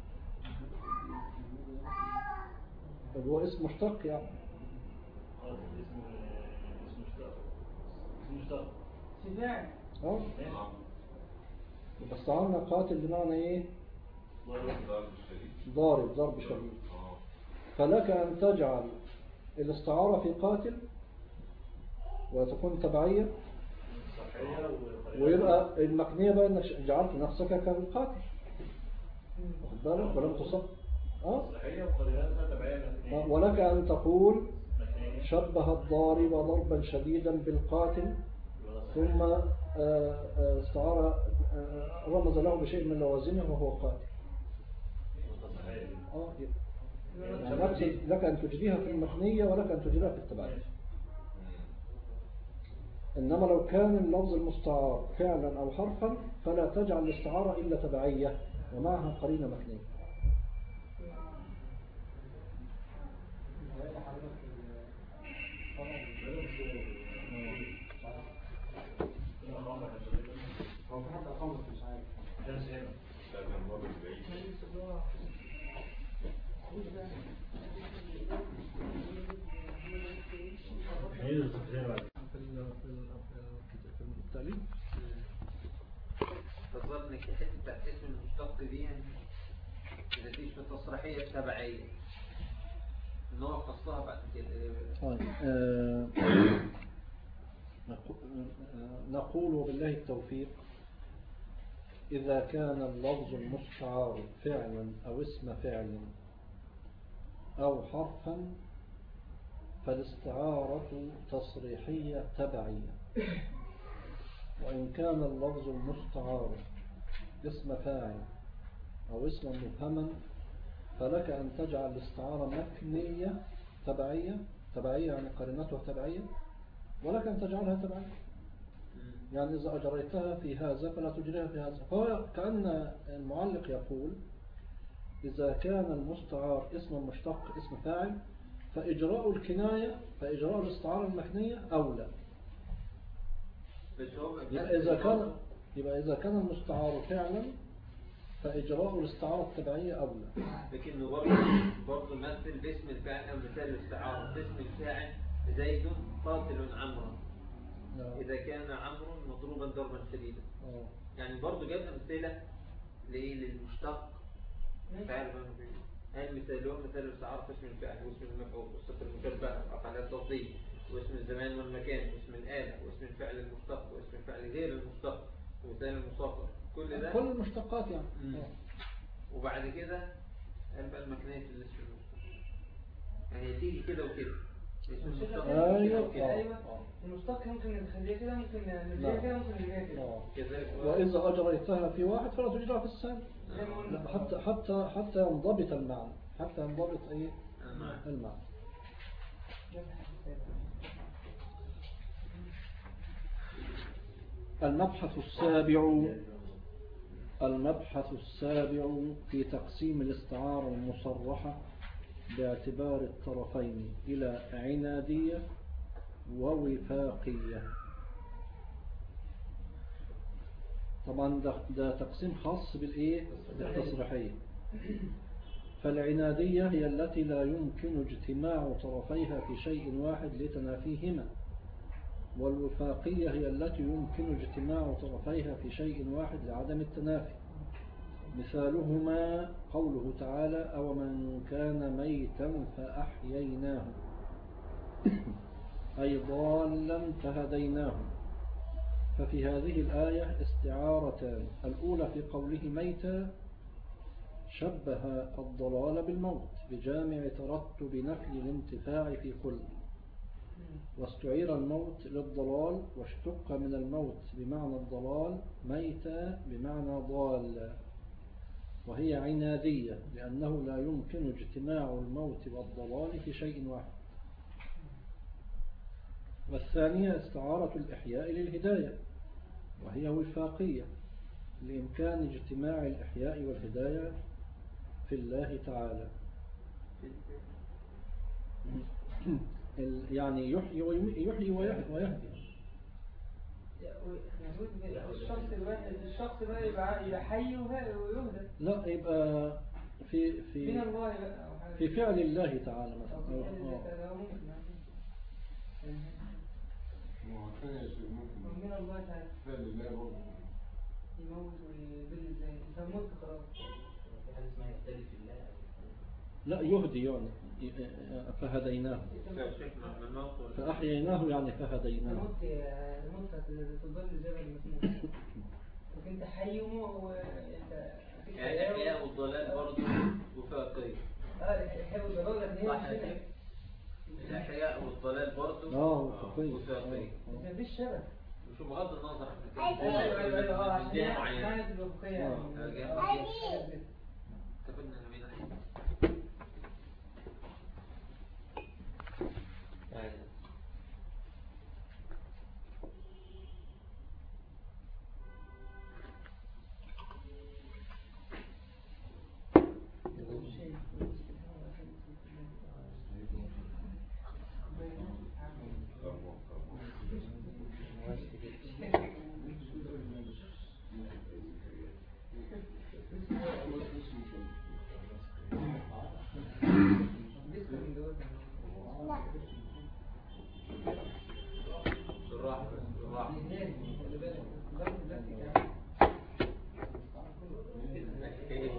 طب هو اسم مشتق يعني اه اسم اسم مشتق اسم مشتق شفاعي اه آه. يبقى استعارنا قاتل بمعنى ايه ضرب الشديد ضارب ضرب شديد اه فلك أن تجعل الاستعارة في قاتل وتكون تبعية صحية وقريبة. ويبقى المكنية بقى انك جعلت نفسك كالقاتل واخد بالك ولم تصب اه صحية وقريباتها تبعية آه، مكنية ولك أن تقول مكنية شبه الضارب ضربا شديدا بالقاتل يبقى صحية. ثم آه، آه، استعار آه، رمز له بشيء من لوازمه وهو قاتل يبقى صحية. اه يعني لك- لك أن تجريها في المكنية ولك أن تجريها في التبعية إنما لو كان اللفظ المستعار فعلا أو حرفا فلا تجعل الاستعارة إلا تبعية ومعها قرينة مكنية هو في حد أقام بس مش عارف كان هنا. لازم برضه بعيد هنا الصحية بعد. في ال- في ال- في التأليف تظل انك الحته بتاعت اسم المشتق دي يعني اذا دي في التصريحيه التبعيه ان هو خصها بعد كده طيب آه، نقو- آه، نقول وبالله التوفيق إذا كان اللفظ المستعار فعلا أو اسم فعل أو حرفا فالاستعارة تصريحية تبعية وإن كان اللفظ المستعار اسم فاعل أو اسما مبهما فلك أن تجعل الاستعارة مكنية تبعية تبعية يعني قرينتها تبعية ولك أن تجعلها تبعية يعني إذا أجريتها في هذا فلا تجريها في هذا فهو كأن المعلق يقول إذا كان المستعار اسم مشتق اسم فاعل فإجراء الكناية فإجراء الاستعارة المكنية أولى بس هو يبقى إذا كان يبقى إذا كان المستعار فعلا فإجراء الاستعارة التبعية أولى لكنه برضه برضه مثل باسم الفاعل او مثال الاستعاره باسم الفاعل زيد قاتل عمرو اذا كان عمرو مضروبا ضربا شديدا آه. يعني برضه جاب امثله لإيه؟ للمشتق فاعل بنو فيه هل مثالهم مثال الاستعاره في اسم الفاعل واسم المفعول والصفه المشبهه وافعال التفضيل واسم الزمان والمكان واسم الآلة واسم الفعل المشتق واسم الفعل غير المشتق ومثال المصغر كل ده كل المشتقات يعني مم. آه. وبعد كده قال بقى المكنية في الاسم المشتق يعني هي تيجي كده وكده اسم المشتق أيوة. يجي كده وكده. ايوه المشتق ممكن نخليها كده ممكن نرجعها كده ممكن نرجعها كده آه. كذلك وإذا أجريتها في واحد فلا تجرى في الثاني زي ما قلنا. لا حتى حتى حتى ينضبط المعنى حتى ينضبط ايه المعنى. المعنى المبحث السابع المبحث السابع في تقسيم الاستعارة المصرحة باعتبار الطرفين إلى عنادية ووفاقية طبعا ده, ده تقسيم خاص بالإيه بالتصريحية فالعنادية هي التي لا يمكن اجتماع طرفيها في شيء واحد لتنافيهما والوفاقية هي التي يمكن اجتماع طرفيها في شيء واحد لعدم التنافي مثالهما قوله تعالى أو من كان ميتا فأحييناه أي ضالا فهديناه ففي هذه الآية استعارتان الأولى في قوله ميتا شبه الضلال بالموت بجامع ترتب نفي الانتفاع في كل واستعير الموت للضلال واشتق من الموت بمعنى الضلال ميت بمعنى ضال وهي عنادية لأنه لا يمكن اجتماع الموت والضلال في شيء واحد والثانية استعارة الإحياء للهداية وهي وفاقية لإمكان اجتماع الإحياء والهداية في الله تعالى يعني يحيي ويحيي ويهدي الشخص الواحد الشخص بقى يبقى يبقى حي ويهدى لا يبقى في في من الله بقى أو حاجة. في فعل الله تعالى مثلا أو في أو- فعل الله آه. تعالى، ممكن من الله تعالى يموت ويذل ازاي انت موت خلاص في حاجة اسمها يختلف الله لا يهدي يعني فهديناه من الموت ولا فأحييناه يعني انت فهديناه موت موت هتظل الجبل مسموح لكن انت حي ومو انت فيك يعني حياة و- الإحياء والضلال برضه وفاقية اه الحياة والضلال الاثنين صح مش كده؟ كده. الإحياء والضلال برضه اه وفقية وفاقية بس مفيش شبه مش بغض النظر عن ايوه ايوه ايوه اه عشان جهة هي معينة كانت الوفقية يعني آه. جهة آه، معينة. كانت- استفدنا منها يعني بالراحة بس بالراحة كيف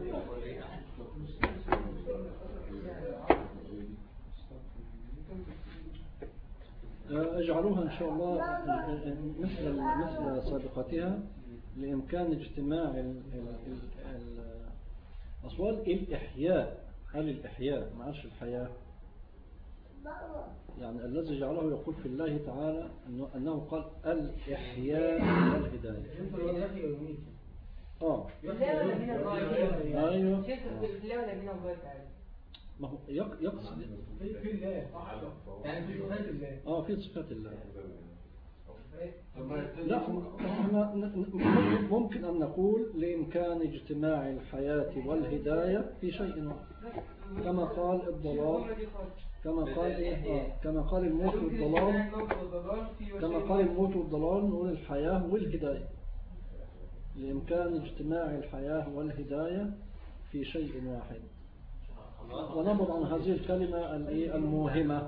اجعلوها إن شاء الله مثل مثل سابقتها لإمكان اجتماع ال- ال- ال- ال- أصوال الإحياء هل الإحياء ما عادش الحياة يعني الذي جعله يقول في الله تعالى أنه, أنه قال الإحياء والهداية آه بالله ولا من الله أيوه شيخ بالله ولا من الله تعالى ما هو يق- يقصد في في الله يعني في صفات الله آه في صفات الله طب لا احنا ن- ن- ممكن أن نقول لإمكان اجتماع الحياة والهداية في شيء واحد كما قال الضلال كما قال إيه آه، كما قال الموت والضلال كما قال الموت والضلال نقول الحياة والهداية لإمكان اجتماع الحياة والهداية في شيء واحد ونبض عن هذه الكلمة الإيه الموهمة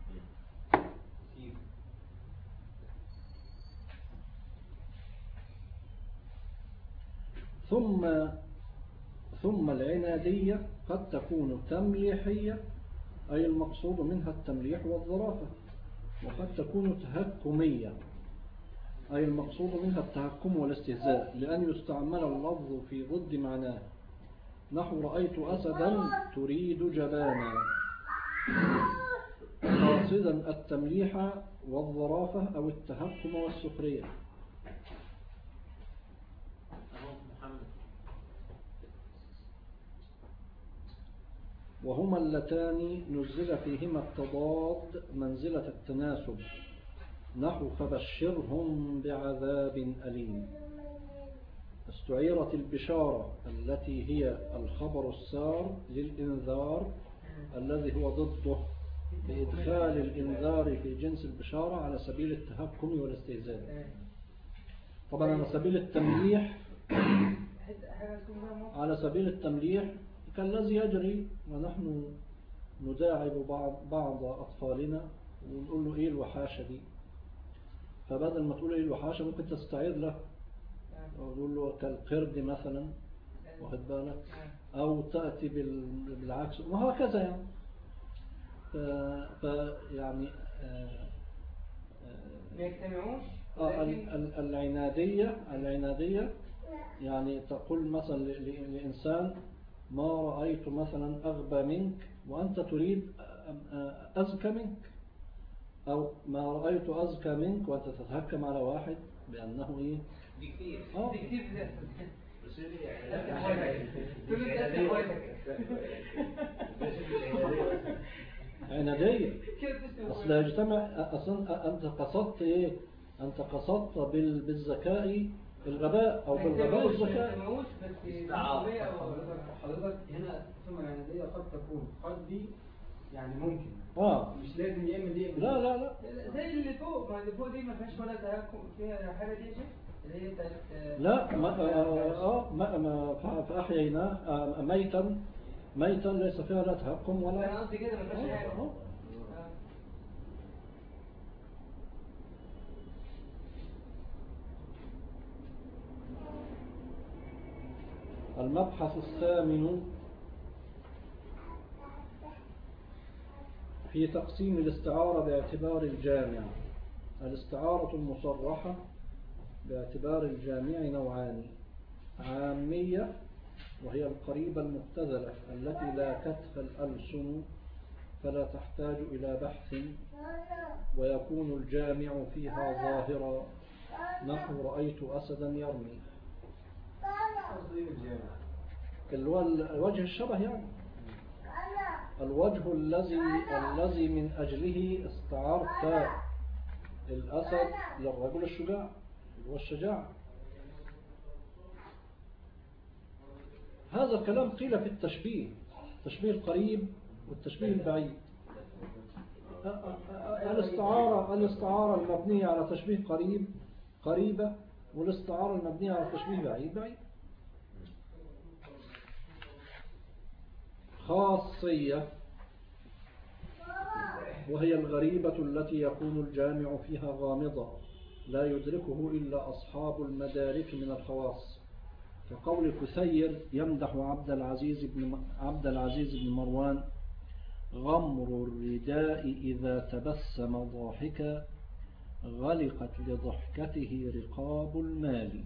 ثم ثم العنادية قد تكون تمليحية أي المقصود منها التمليح والظرافة وقد تكون تهكمية أي المقصود منها التهكم والاستهزاء لأن يستعمل اللفظ في ضد معناه نحو رأيت أسدا تريد جبانا قاصدا التمليح والظرافة أو التهكم والسخرية أهو محمد وهما اللتان نزل فيهما التضاد منزلة التناسب نحو فبشرهم بعذاب أليم استعيرت البشارة التي هي الخبر السار للإنذار الذي هو ضده بإدخال الإنذار في جنس البشارة على سبيل التهكم والاستهزاء طبعا على سبيل التمليح على سبيل التمليح كالذي يجري ونحن نداعب بعض, بعض أطفالنا ونقول له إيه الوحاشة دي فبدل ما تقول إيه الوحاشة ممكن تستعير له وتقول له كالقرد مثلا واخد بالك أو تأتي بال- بالعكس وهكذا يعني ف... ف... يعني آه، ما يجتمعوش آه، ال- لكن ال- العنادية العنادية يعني تقول مثلا ل- ل- لإنسان ما رأيت مثلا أغبى منك وأنت تريد أ- أ- أذكى منك أو ما رأيت أزكى منك وأنت تتهكم على واحد بأنه إيه دي كتير آه دي كتير بتحصل بس هي دي يعني تقول انت اسف اخواتك عنادية كده تشتم أصل يجتمع أصلا أنت قصدت إيه أنت قصدت بال- بالذكاء الغباء أو بالغباء الذكاء ما بس استعار. طبيعي أو- حضرتك حضرتك هنا الثمة العنادية قد تكون قد دي يعني ممكن آه مش لازم يا اما دي يا إما دي. لا لا لا زي اللي فوق ما اللي فوق دي ما فيهاش ولا تهكم فيها حاجه دي يا شيخ اللي هي بتاعت لا ما آه آه، ما ما ف- فأحييناه آه، ميتا ميتا ليس فيها لا تهكم انا ولا قصدي كده ما فيهاش حاجه آه. آه. المبحث الثامن في تقسيم الاستعارة باعتبار الجامع الاستعارة المصرحة باعتبار الجامع نوعان عامية وهي القريبة المبتذلة التي لا كتف الألسن فلا تحتاج إلى بحث ويكون الجامع فيها ظاهرا نحو رأيت أسدا يرمي قصدي ايه بالجامع اللي هو الوجه الشبه يعني الوجه الذي الذي من أجله استعرت الأسد للرجل الشجاع اللي هو الشجاع هذا الكلام قيل في التشبيه التشبيه القريب والتشبيه البعيد أ- أ- أ- الاستعارة الاستعارة المبنية على تشبيه قريب قريبة والاستعارة المبنية على تشبيه بعيد بعيد خاصية وهي الغريبة التي يكون الجامع فيها غامضة لا يدركه إلا أصحاب المدارك من الخواص كقول كثير يمدح عبد العزيز بن عبد العزيز بن مروان غمر الرداء إذا تبسم ضاحكا غلقت لضحكته رقاب المال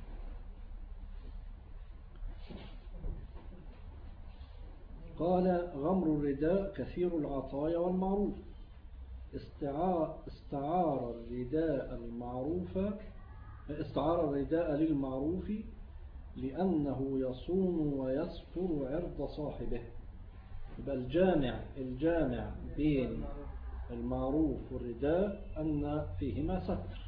قال غمر الرداء كثير العطايا والمعروف استعار, استعار الرداء المعروف استعار الرداء للمعروف لأنه يصون ويستر عرض صاحبه يبقى الجامع الجامع بين المعروف والرداء أن فيهما ستر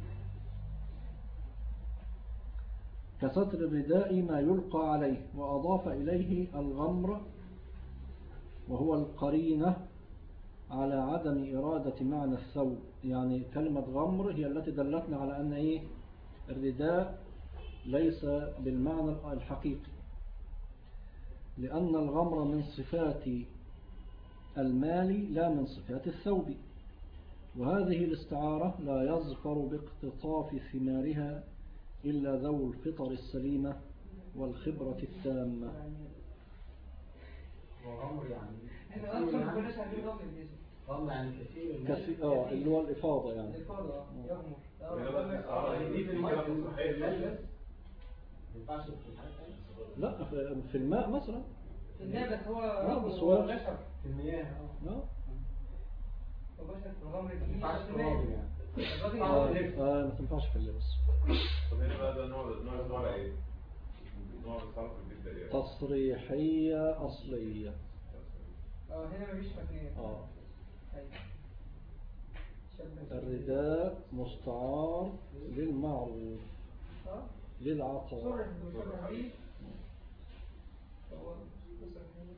كستر الرداء ما يلقى عليه وأضاف إليه الغمر وهو القرينة على عدم إرادة معنى الثوب يعني كلمة غمر هي التي دلتنا على أن إيه الرداء ليس بالمعنى الحقيقي لأن الغمر من صفات المال لا من صفات الثوب وهذه الاستعارة لا يظفر باقتطاف ثمارها إلا ذو الفطر السليمة والخبرة التامة وغمر يعني احنا اصلا ما كناش عارفين غمر دي غمر يعني كثير كثير اه اللي هو الإفاضة يعني الفاضة آه، يغمر هنا بقى الاستعارة آه، دي في كده مستحيل المال بس ما ينفعش في الحاجة الثانية لا في- في الماء مثلا النبي بس هو آه، غمر بس هو هو- بشر في المياه اه آه. هو بشر في الغمر ما دي ينفعش في الراجل يعني الراجل آه، يغمر. آه، ما تنفعش في اللبس طب هنا بقى ده نوع نوع الاستعارة ايه؟ نوع الاستعارة في البيت ده ايه؟ تصريحية أصلية اه هنا مفيش مكنية آه. أيوة. شاب- الرداء مستعار للمعروف اه للعطاء صرح بصرح بيه هو بصرح بيه.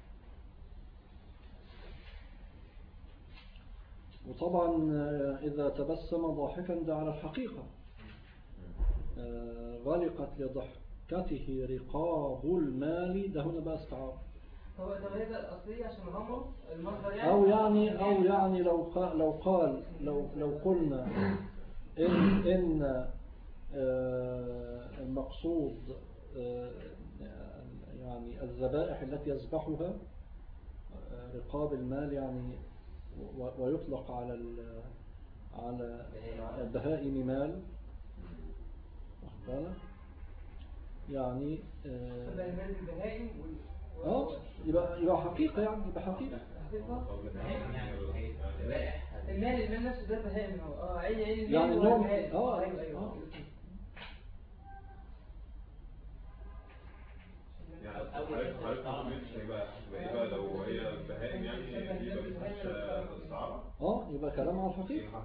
وطبعا آه، إذا تبسم ضاحكا ده على الحقيقة آه، غلقت لضحكته رقاب المال ده هنا بقى استعار طب طب هي ده الأصلية عشان غمره المصدر يعني أو يعني أو يعني لو قال لو قال لو لو قلنا إن إن آه، المقصود آه، يعني الذبائح التي يذبحها آه، رقاب المال يعني و- ويطلق على ال- على البهائم مال واخد بالك؟ يعني تبقى آه، المال البهائم وال- اه يبقى يبقى حقيقة يعني يبقى حقيقة الحقيقة بهائم يعني ذبائح المال المال نفسه ده بهائم هو اه عين عين المال يعني هو نوع البهائم. اه ايوه ايوه آه. يعني حضرتك حضرتك ما عملتش هيبقى هتبقى ايه بقى لو هي البهائم يعني دي ما بتبقاش استعارة؟ اه يبقى كلام على الحقيقة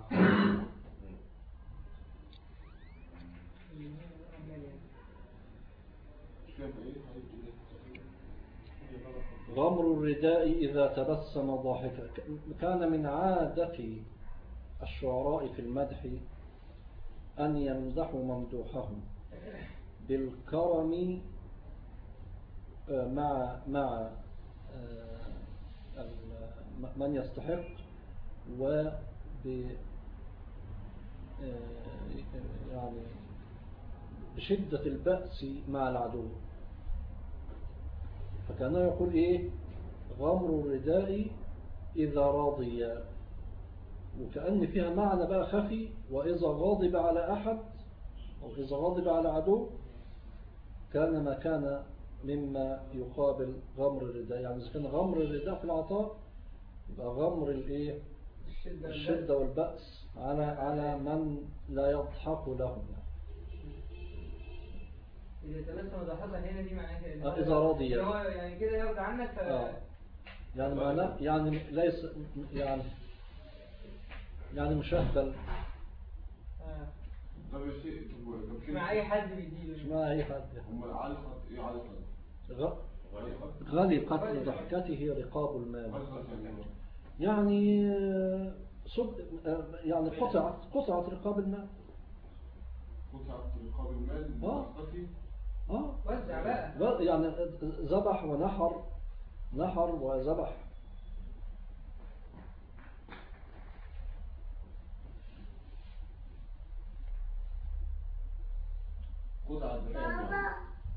غمر الرداء إذا تبسم ضاحكا كان من عادة الشعراء في المدح أن يمدحوا ممدوحهم بالكرم آه، مع مع آه، ال- من يستحق و ب آه، يعني بشدة البأس مع العدو فكان يقول إيه غمر الرداء إذا راضي وكأن فيها معنى بقى خفي وإذا غاضب على أحد أو إذا غاضب على عدو كان ما كان مما يقابل غمر الرداء يعني إذا كان غمر الرداء في العطاء يبقى غمر الإيه الشدة الشدة والبأس على على من لا يضحك لهم إذا تبسم ضحكة هنا دي معناها كده إن آه، هو- إذا راضي. إن هو يعني كده يرضى عنك ف آه. يعني معناه يعني ليس يعني يعني مشهبل آه. طب يا شيخ طب طب مش كده مع أي حد مش بيديله مع أي حد هم علقت ايه علقت؟ غ- علقت غلقت لضحكته رقاب المال علقت يعني يعني آه، صب آه، يعني قطعت قطعت رقاب المال قطعت رقاب المال آه. مؤقتي اه وزع بقى و- يعني ذبح ونحر نحر وذبح قطعة بهائم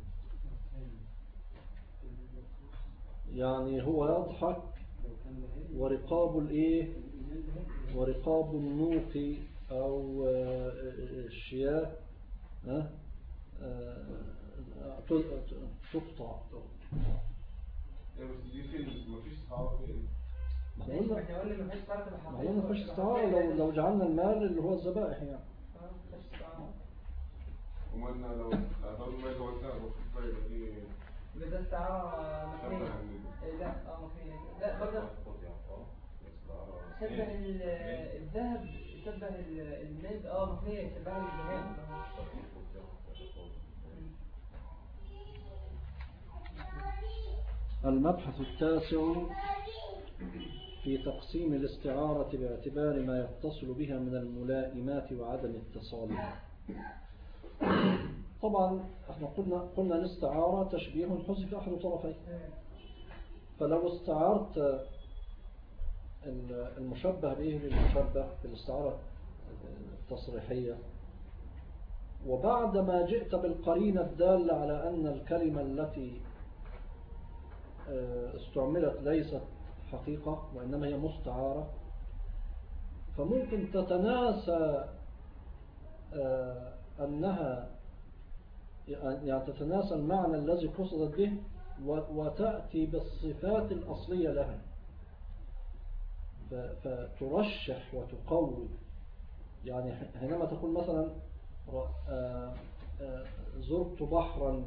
يعني هو يضحك ورقاب الايه ورقاب النوق او آه، الشياه ها؟ آه، ت- ت- تقطع يعني بس دي فين مفيش استعارة فين ما ماشي، قلنا احنا قلنا ما فيش فرق ما بالحقيقة قلنا مفيش استعارة لو لو جعلنا المال اللي هو الذبائح يعني آه، ما فيش استعارة. ومالنا لو أعطاه المال هو سعر وخفة يبقى دي يبقى ده استعارة شبه مكنية عن إيه، لا اه مكنية لا برضه شبه ال- الذهب شبه ال- المال اه مكنية شبه الذهب المبحث التاسع في تقسيم الاستعارة باعتبار ما يتصل بها من الملائمات وعدم اتصالها طبعا احنا قلنا قلنا الاستعارة تشبيه حذف أحد طرفين فلو استعرت ال- المشبه به للمشبه في الاستعارة التصريحية وبعدما جئت بالقرينة الدالة على أن الكلمة التي آه، استعملت ليست حقيقة وإنما هي مستعارة فممكن تتناسى آه، أنها يعني تتناسى المعنى الذي قصدت به و- وتأتي بالصفات الأصلية لها ف- فترشح وتقوي يعني ح- حينما تقول مثلا ر- آه، آه، زرت بحرا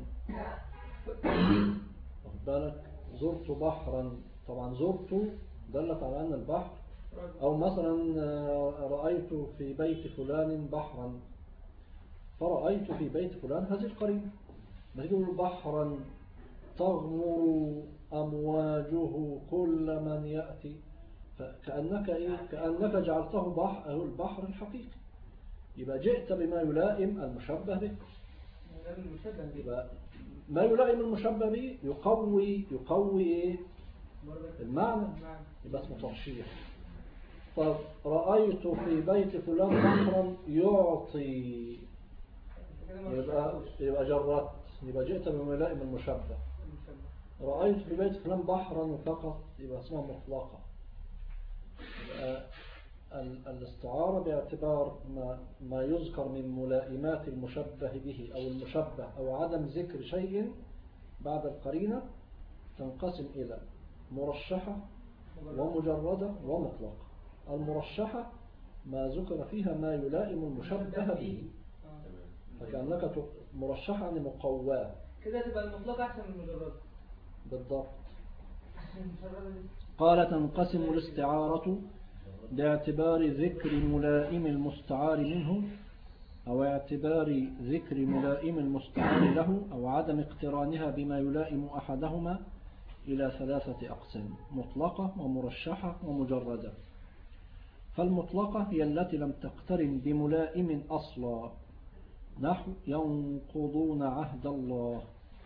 واخد بالك زرت بحرا طبعا زرت دلت على أن البحر أو مثلا آه، رأيت في بيت فلان بحرا فرأيت في بيت فلان هذه القرينة ما تقول بحرا تغمر أمواجه كل من يأتي فكأنك إيه؟ كأنك جعلته بحر البحر الحقيقي يبقى جئت بما يلائم المشبه به ده المشبه به يبقى ما يلائم المشبه به يقوي يقوي إيه؟ برضه المعنى نعم. يبقى اسمه ترشيح طب رأيت في بيت فلان بحرا يعطي كده ما يبقى فيش يبقى جرت يبقى جئت بما يلائم المشبه المشبه. رأيت في بيت فلان بحرا فقط يبقى اسمها مطلقة يبقى ال- الاستعارة باعتبار ما, ما يذكر من ملائمات المشبه به أو المشبه أو عدم ذكر شيء بعد القرينة تنقسم إلى مرشحة ومجردة ومطلقة المرشحة ما ذكر فيها ما يلائم المشبه به آه. فكأنك ت- مرشحة يعني مقواة كده تبقى المطلقة أحسن من المجردة بالضبط عشان المجردة دي قال تنقسم الاستعارة باعتبار ذكر ملائم المستعار منه أو اعتبار ذكر ملائم المستعار له أو عدم اقترانها بما يلائم أحدهما إلى ثلاثة أقسام مطلقة ومرشحة ومجردة فالمطلقة هي التي لم تقترن بملائم أصلا نحو ينقضون عهد الله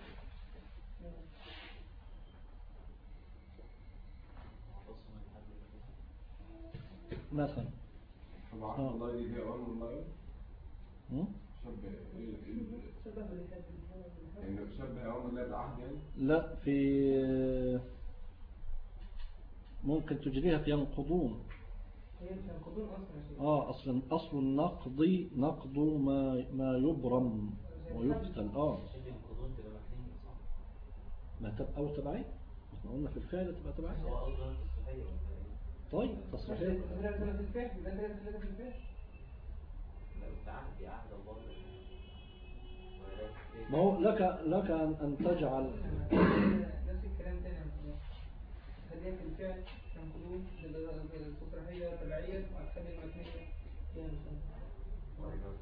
مثلا طب عارف الله دي فيها أول من الله م? شبه إيه إيه شبه بالحب بالحب يعني شبه أول من الله بالعهد يعني لا في ممكن تجريها في ينقضون هي مش هنقضون أصلا يا شيخ اه اصلا اصل النقض نقض ما ما يبرم ويقتل اه عشان ينقضون تبقى محنين صح ما تبقى او تبعي احنا قلنا في الفعل تبقى تبعي هو أفضل تصحيح ولا إيه؟ طيب تصريحية ثلاثة ثلاثة في الفعل يبقى ثلاثة ثلاثة في الفعل لا التعهد دي عهد الله ولا إيه؟ ما هو لك لك ان أن تجعل نفس الكلام تاني يا مصطفى. خليها في الفعل ينقضون التصريحية تبعية وهتخلي المتنية فيها مثلا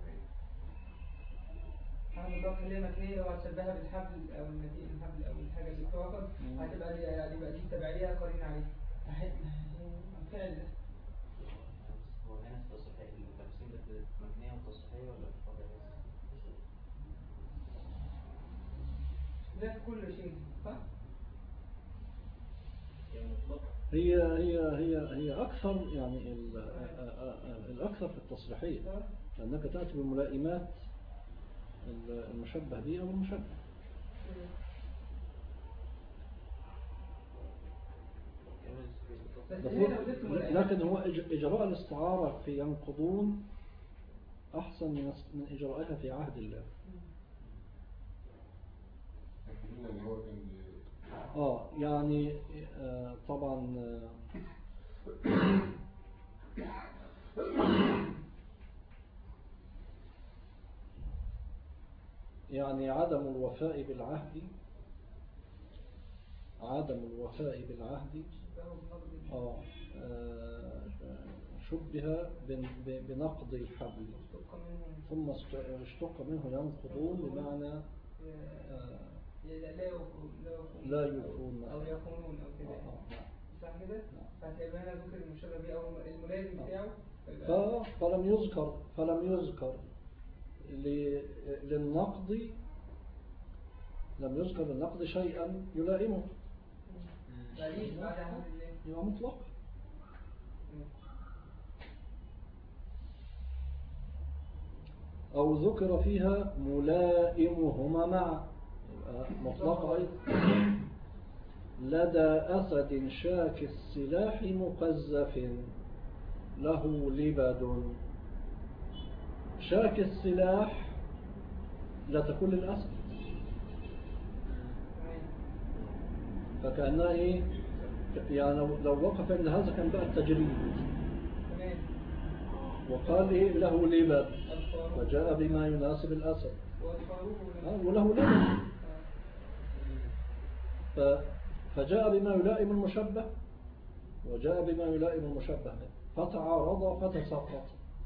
هعمل بقى خليها متنية لو هتشبهها بالحبل أو المتين الحبل أو الحاجة اللي بتوقف هتبقى دي هتبقى دي تبعية قرين عليها فحد فعل ده هو هنا التصحيح التقسيم ده في المبنية والتصحيحية ولا في الفضل بس؟ ده في كل شيء صح؟ هي مطلقة هي هي هي هي اكثر يعني ال- آه، آه، آه، الاكثر في التصريحية صح؟ لانك تاتي بملائمات ال- المشبه به او المشبه بس بس هنا لو جبت ملائمات- لكن هو إج- إجراء الاستعارة في ينقضون أحسن من من إجراءها في عهد الله فاكرين إن هو كان آه يعني آه طبعا آه يعني عدم الوفاء بالعهد عدم الوفاء بالعهد آه آه، شبه بن- ب- بنقض الحبل ثم است- اشتق منه ينقضون بمعنى آه، لا يوفون لا يوفون لا يوفون أو يخونون أو كده آه، آه، نعم. صح كده؟ نعم. فهتبقى هنا ذكر المشابه بيه أو الملازم آه. بتاعه ف- فيبقى- فلم يذكر فلم يذكر ل- للنقض لم يذكر للنقض شيئا يلائمه ماليش بعد عهد الله يبقى مطلق أو ذكر فيها ملائمهما معا يبقى مطلقة أيضا لدى أسد شاك السلاح مقذف له لبد شاك السلاح لا تكون للأسد تمام فكأنها إيه يعني لو- لو وقف عند هذا كان بقى التجريد تمام وقال إيه له لبد الفاروق فجاء بما يناسب الأسد والفاروق آه، وله لبد ف- فجاء بما يلائم المشبه وجاء بما يلائم المشبه فتعارض فتساقط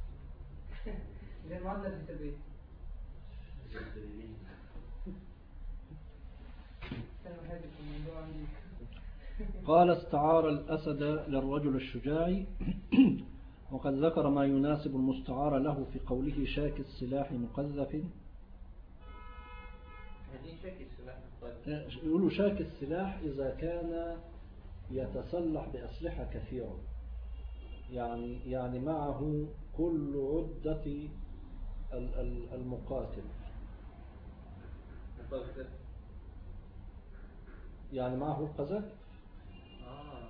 زي المعادلة الحسابية استنى حاجة في الموضوع عندي قال استعار الأسد للرجل الشجاع وقد ذكر ما يناسب المستعار له في قوله شاك السلاح مقذف هذه شكل سلاح طيب يقولوا شاك السلاح إذا كان يتسلح بأسلحة كثيرة يعني يعني معه كل عدة ال- ال- المقاتل مقذف يعني معه القذائف آه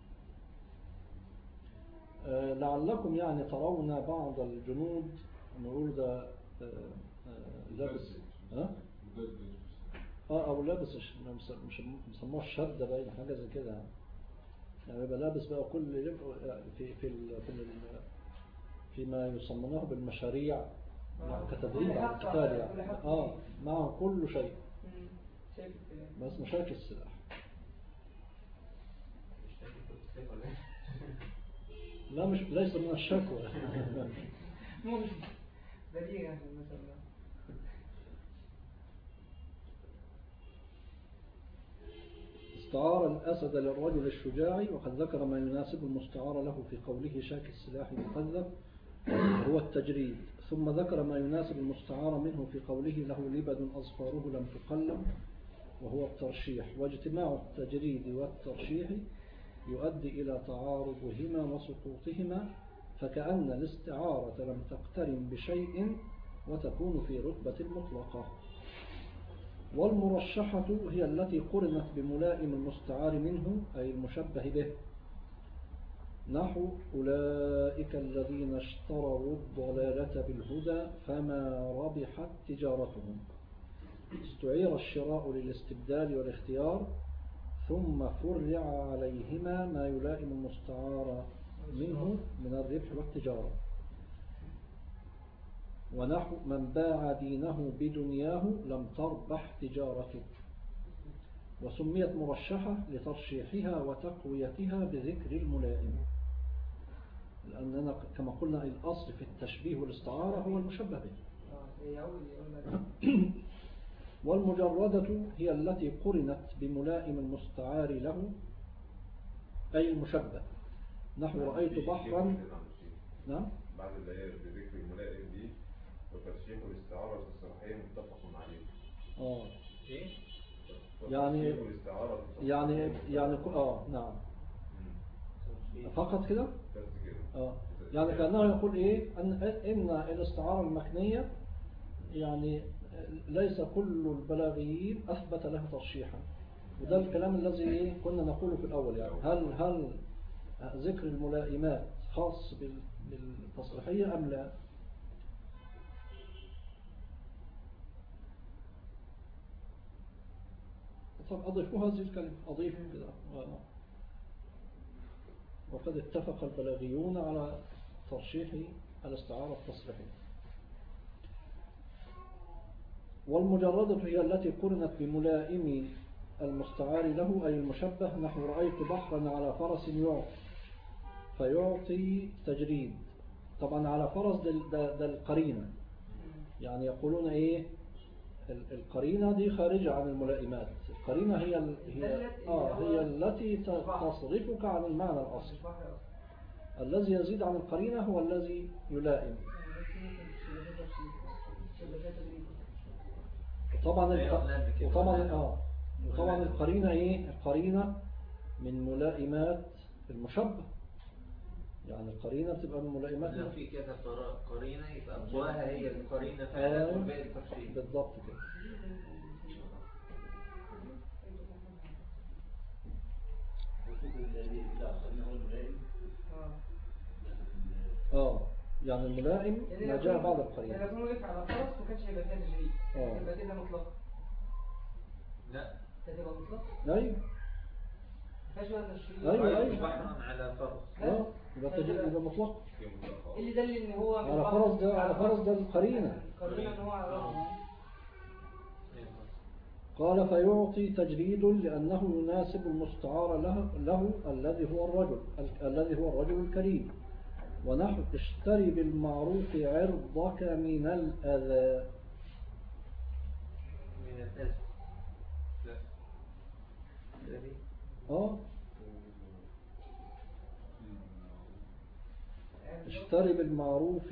آه، لعلكم يعني ترون بعض الجنود نقول ده آه، آه، لابس ها؟ مدجج اه او لابس الش- مس- مش مسموه الشدة باين حاجة زي كده يعني. يعني يبقى لابس بقى كل لب- في في ال في ال فيما يسمونه بالمشاريع يعني كتدريب على القتال يعني اه معه كل شيء مم. شايف الكلام بس مشاكل السلاح لا مش ليس من الشكوى ممكن بديهة ما شاء الله استعار الأسد للرجل الشجاع وقد ذكر ما يناسب المستعار له في قوله شاك السلاح مكذب هو التجريد ثم ذكر ما يناسب المستعار منه في قوله له لبد أظفاره لم تقلم وهو الترشيح واجتماع التجريد والترشيح يؤدي إلى تعارضهما وسقوطهما فكأن الاستعارة لم تقترن بشيء وتكون في رتبة المطلقة والمرشحة هي التي قرنت بملائم المستعار منه أي المشبه به نحو أولئك الذين اشتروا الضلالة بالهدى فما ربحت تجارتهم استعير الشراء للاستبدال والاختيار ثم فرع عليهما ما يلائم المستعار منه من الربح والتجارة ونحو من باع دينه بدنياه لم تربح تجارته وسميت مرشحة لترشيحها وتقويتها بذكر الملائم لأننا كما قلنا الأصل في التشبيه والاستعارة هو المشبه به اه يعود يقول والمجردة هي التي قرنت بملائم المستعار له أي المشبه نحو رأيت بحرا نعم بعد اللي هي بذكر الملائم دي وترشيح الاستعارة الصلاحية متفق عليه آه ايه يعني- ترشيح الاستعارة يعني يعني ك- آه نعم مم. فقط كده بس كده آه يعني كأنه يقول إيه أن إن الاستعارة المكنية يعني ليس كل البلاغيين أثبت له ترشيحا وده الكلام الذي إيه كنا نقوله في الأول يعني هل هل ذكر الملائمات خاص بال- بالتصريحية أم لا طب أضيفوا هذه الكلمة أضيف كده آه. وقد اتفق البلاغيون على ترشيح الاستعارة التصريحية والمجردة هي التي قرنت بملائم المستعار له أي المشبه نحو رأيت بحرا على فرس يعطي فيعطي تجريد طبعا على فرس ده, ده, ده القرينة يعني يقولون إيه ال- القرينة دي خارجة عن الملائمات القرينة هي ال- هي آه هي التي ت- تصرفك عن المعنى الأصلي الذي يزيد عن القرينة هو الذي يلائم طبعا الق- وطبعا اه وطبعا القرينة ايه القرينة من ملائمات المشبه يعني القرينة بتبقى من ملائمات لو في كذا قرا- قرينة يبقى أقواها هي القرينة فعلا آه. والباقي الترشيح بالضبط كده وفكرة الذي لا خلينا نقول الملائم اه يعني الملائم ما جاء بعد يعني القرينة لو كان وقف على فرس ما كانش هيبقى فيها تجريد آه. يبقى كده مطلق لا كانت هتبقى مطلق ايوه ما فيهاش ولا تشريد أيوة، رأيت أيوة. بحرا على فرس اه يبقى التجريد يبقى مطلق هي مطلقة. إيه اللي دل ان هو من على بعض- فرس ده على فرس ده القرينة القرينة ان هو على رأس قال فيعطي تجريد لأنه يناسب المستعار له, له الذي هو الرجل ال- الذي هو الرجل الكريم ونحو اشتري بالمعروف عرضك من الأذى من الأسف لا الذي اه اشتري بالمعروف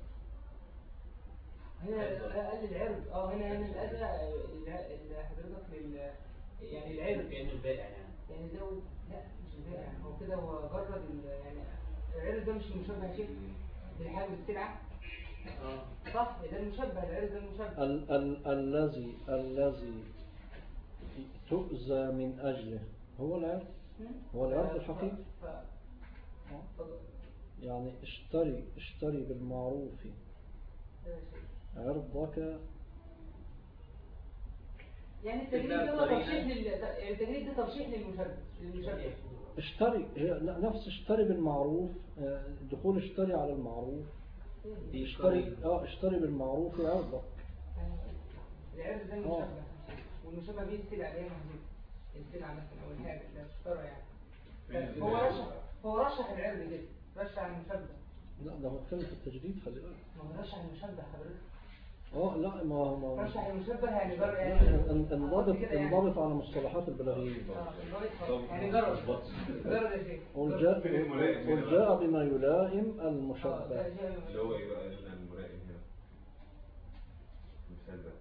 هنا قال العرض اه هنا هنا الأذى اللي اللي حضرتك لل يعني العرض كأنه البائع يعني يعني زود لا مش البيع يعني هو كده هو جرد ال- يعني العرض ده مش المشبه شيء بالحال والسلعة اه صح ده المشبه العرض ده المشبه ال ال الذي الذي تؤذى من أجله هو العرض هو العرض الحقيقي ف- اتفضل. يعني اشتري اشتري بالمعروف ده يا شيخ. عرضك يعني التجريد ده ترشيح لل يعني التجريد ده ترشيح للمشبه للمشبه اشتري هي لا، نفس اشتري بالمعروف آه، دخول اشتري على المعروف دي اشتري اه اشتري بالمعروف عرضك العرض ده المشبه والمشبه بيه السلع اللي هي محذوفه السلع مثلا او الحاجه اللي هتشترى يعني هو رشح هو رشح العرض كده رشح المشبه لا ده هو اتكلم في التجديد خلي بالك ما هو رشح المشبه حضرتك اه لا ما هو ما هو رشح المشبه يعني جر لا، يعني ان- انضبط كده يعني. انضبط على مصطلحات البلاغيين اه الجر يعني جرب جرب يا شيخ قل جاء فين الملائم هنا قل جاء بما يلائم اه المشبه ده اللي شيء- هو ايه بقى هنا الملائم هنا المثال ده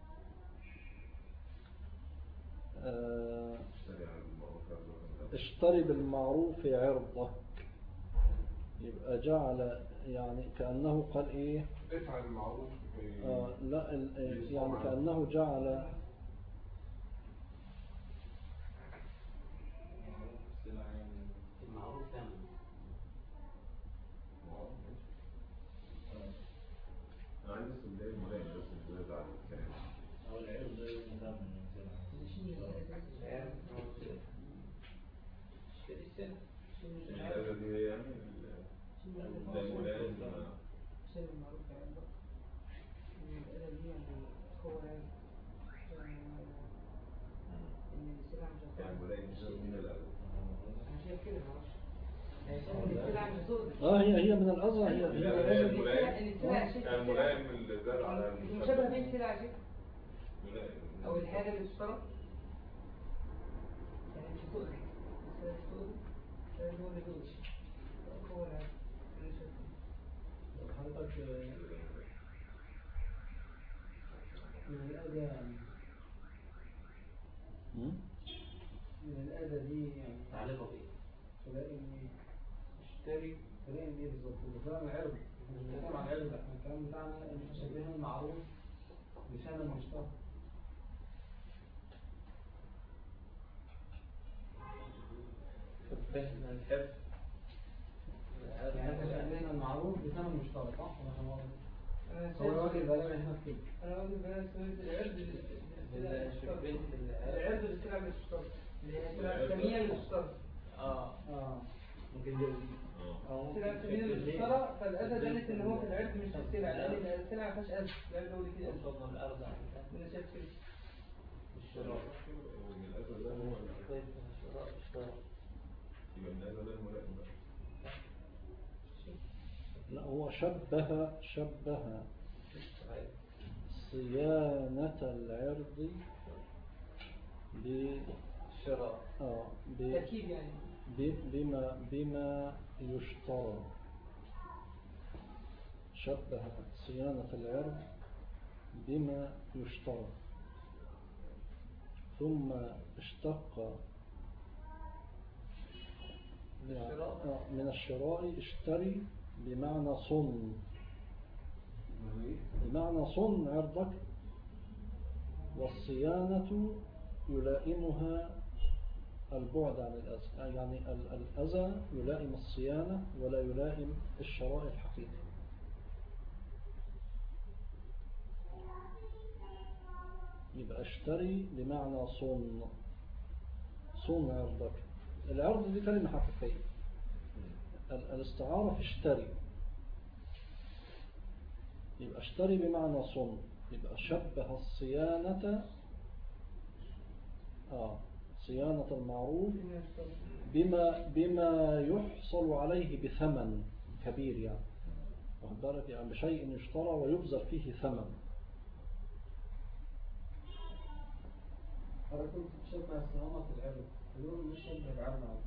آه، اشتري على المعروف عرض اشتري بالمعروف عرضك يبقى جعل يعني كأنه قال ايه افعل المعروف في آه لا ال- يعني كأنه جعل المعروف يعني انا عايز بس اللي هي الملائم بس اللي زاد على الكلام أو العرض ده مثال من الأذى دي هي يعني ال- ده الملائم شيء معروف عندك الأدب دي يعني هو يعني إن السلع مش يعني هتقدر الملائم ده من الأذى أنا شايف كده معرفش يعني شايف إن السلع مش هتقدر اه هي هي من الأذى هي لا، هي هي من- الملائم السلع شيء يعني الملائم اللي زاد على المشابه بين السلع شيء ملائم أو الحاجة اللي تشترى يعني مش هتقدر السلع مش هتقدر السلع هو اللي يقدر هو اللي أنا شايف كده. حضرتك من الأذى يعني مم؟ من الأذى دي يعني تعليقه بإيه؟ تلاقي اشتري تلاقي ايه بالظبط الكلام العرض مش بنتكلم عن العرض احنا الكلام بتاعنا شبهنا المعروف بشان المشترك فهمنا الحفظ يعني احنا شبهنا المعروف بثمن المشترك صح ولا كان واضح؟ أنا هو شايف- الراجل بقى هنا في كده أنا واخد بالي سميت العرض شبهت العرض. العرض بالسلع اللي تشترى اللي هي السلع الثمينة اللي تشترى اه اه ممكن ده اه السلع الثمينة اللي تشترى فالأذى دلت إن هو في العرض مش في السلع لأن السلع ما فيهاش أذى العرض هو اللي فيه أذى وصلنا الأرض عن أنا شايف كده الشراء من الأذى ده هو ال- طيب الشراء اشتراء يبقى من الأذى ده الملائم بقى لا هو شبه شبه صيانة العرض ب الشراء آه ب تركيب يعني ب- بما بما يشترى شبه صيانة العرض بما يشترى ثم اشتق من الشراء آه، من الشراء اشتري بمعنى صن بمعنى صن عرضك والصيانة يلائمها البعد عن الأذى يعني ال- الأذى يلائم الصيانة ولا يلائم الشراء الحقيقي يبقى اشتري بمعنى صن صن عرضك العرض دي كلمة حقيقية ال- الاستعارة في اشتري يبقى اشتري بمعنى صن يبقى شبه الصيانة آه صيانة المعروف بما بما يحصل عليه بثمن كبير يعني واخد بالك يعني بشيء يشترى ويبذل فيه ثمن حضرتك كنت تشبه الصيانة في العرض اليوم مش شبه العرض عادي.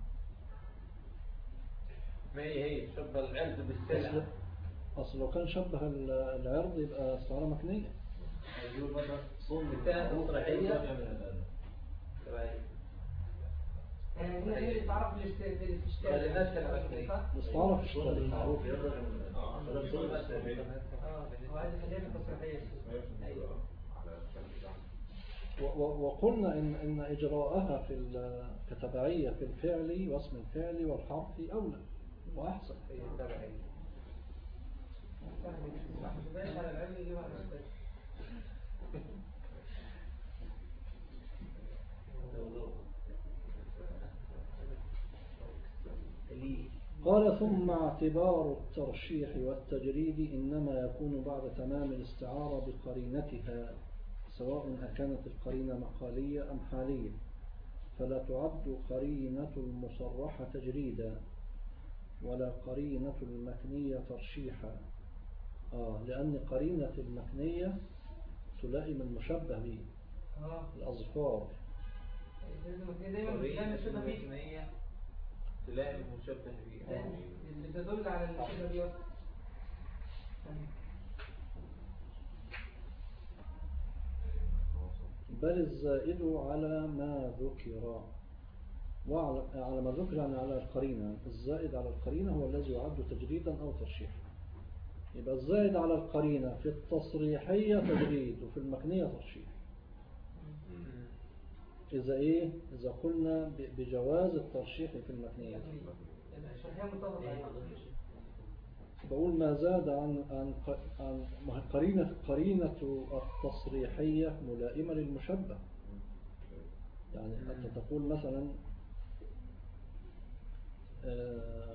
ما هي هي شبه العرض بالسلع أصل, أصل لو كان شبه ال- العرض يبقى استعارة مكنية يقول مثلا صوم كانت مسرحية. تبعية يعني هنا هي اللي تعرف الاشتراك في الاشتراك خليناش كلمة كده. صح؟ الاستعارة في اشتري المعروف يقدر اه ما دام صوم بس اه وهذه خليها في المسرحية ايوه على الكلام بتاعنا و- و- وقلنا إن, إن إجراءها في ال- كتبعية في الفعل واسم الفعل والحرف أولى وأحسن هي تبعية صح ما تبقاش على العلم يجيب على الاشتراك قال ثم اعتبار الترشيح والتجريد إنما يكون بعد تمام الاستعارة بقرينتها سواء أكانت القرينة مقالية أم حالية فلا تعد قرينة المصرحة تجريدا ولا قرينة المكنية ترشيحا آه لأن قرينة المكنية تلائم المشبه به اه الأظفار دايما دايما الشبه فيه المثنية تلاقي المشبه به اللي بتدل على الشبه دي أصلاً. بل الزائد على ما ذكر وعلى على ما ذكر يعني على القرينة الزائد على القرينة هو الذي يعد تجريدا أو ترشيحا يبقى الزائد على القرينة في التصريحية تجريد وفي المكنية ترشيح إذا إيه إذا قلنا ب- بجواز الترشيح في المكنية الشرحية متفق عليها بقول ما زاد عن عن ق- عن قرينة قرينة التصريحية ملائمة للمشبه يعني أنت تقول مثلا آه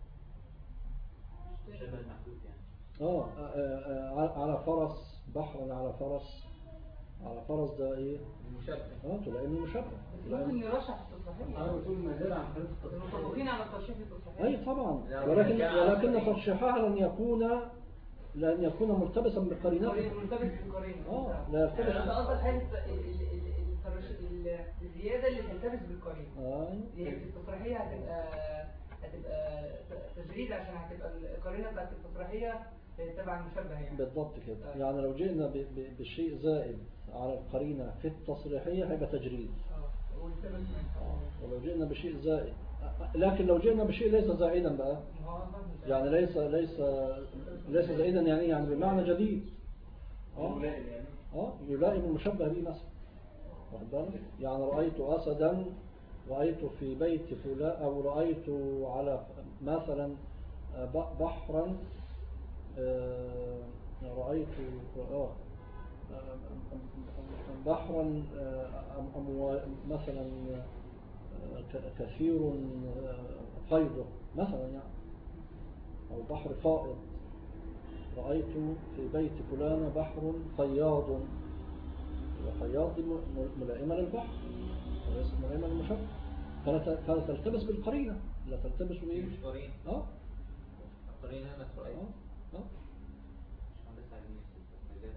شبه المحدود يعني آه آه، آه، على فرس بحرا على فرس على فرس ده ايه المشبه اه تلائم المشبه بس تلائم- ممكن نرشح في التصحيح أنا بقول ما زال عن خريطة التصحيح متفقين على الترشيح في التصحيح اي طبعا لا، ولكن كان ولكن عن- ترشيحها لن يكون لن يكون ملتبسا بقرينته مرتبط بالقرينة اه لا يعني يلتبس انت قصدك حته ال- ال- ال- الترش- ال- الزياده اللي تلتبس بالقرينه آه. هي في التصريحيه هتبقى هتبقى ت- تجريد عشان هتبقى القرينه بتاعت التصريحيه تبع المشبه يعني بالضبط كده يعني لو جئنا ب- ب- بشيء زائد على القرينة في التصريحية هيبقى تجريد اه والتبس آه. ولو جئنا بشيء زائد لكن لو جئنا بشيء ليس زائدا بقى يعني ليس ليس ليس زائدا يعني إيه؟ يعني بمعنى جديد اه ملائم يعني اه يلائم المشبه به مثلا واخد بالك يعني رأيت أسدا رأيت في بيت فلان أو رأيت على مثلا ب- بحرا آه، رأيت آه آه، بحرا آه، أم- أموا- مثلا آه، ك- كثير آه، فيضه مثلا يعني أو بحر فائض رأيت في بيت فلان بحر فياض وفياض دي م- م- ملائمة للبحر وليست ملائمة للمشبه فلا فلا تلتبس بالقرينة لا تلتبس بإيه؟ مش قرين اه قرين هنا اه رأيت اه مهندس علمية مجال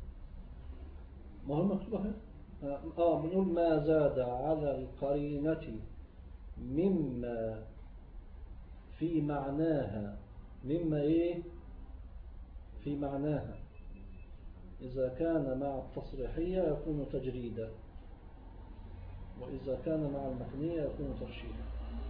ما هو مكتوب اهي اه آه، بنقول ما زاد على القرينة مما في معناها مما ايه في معناها إذا كان مع التصريحية يكون تجريدا وإذا كان مع المكنية يكون ترشيدا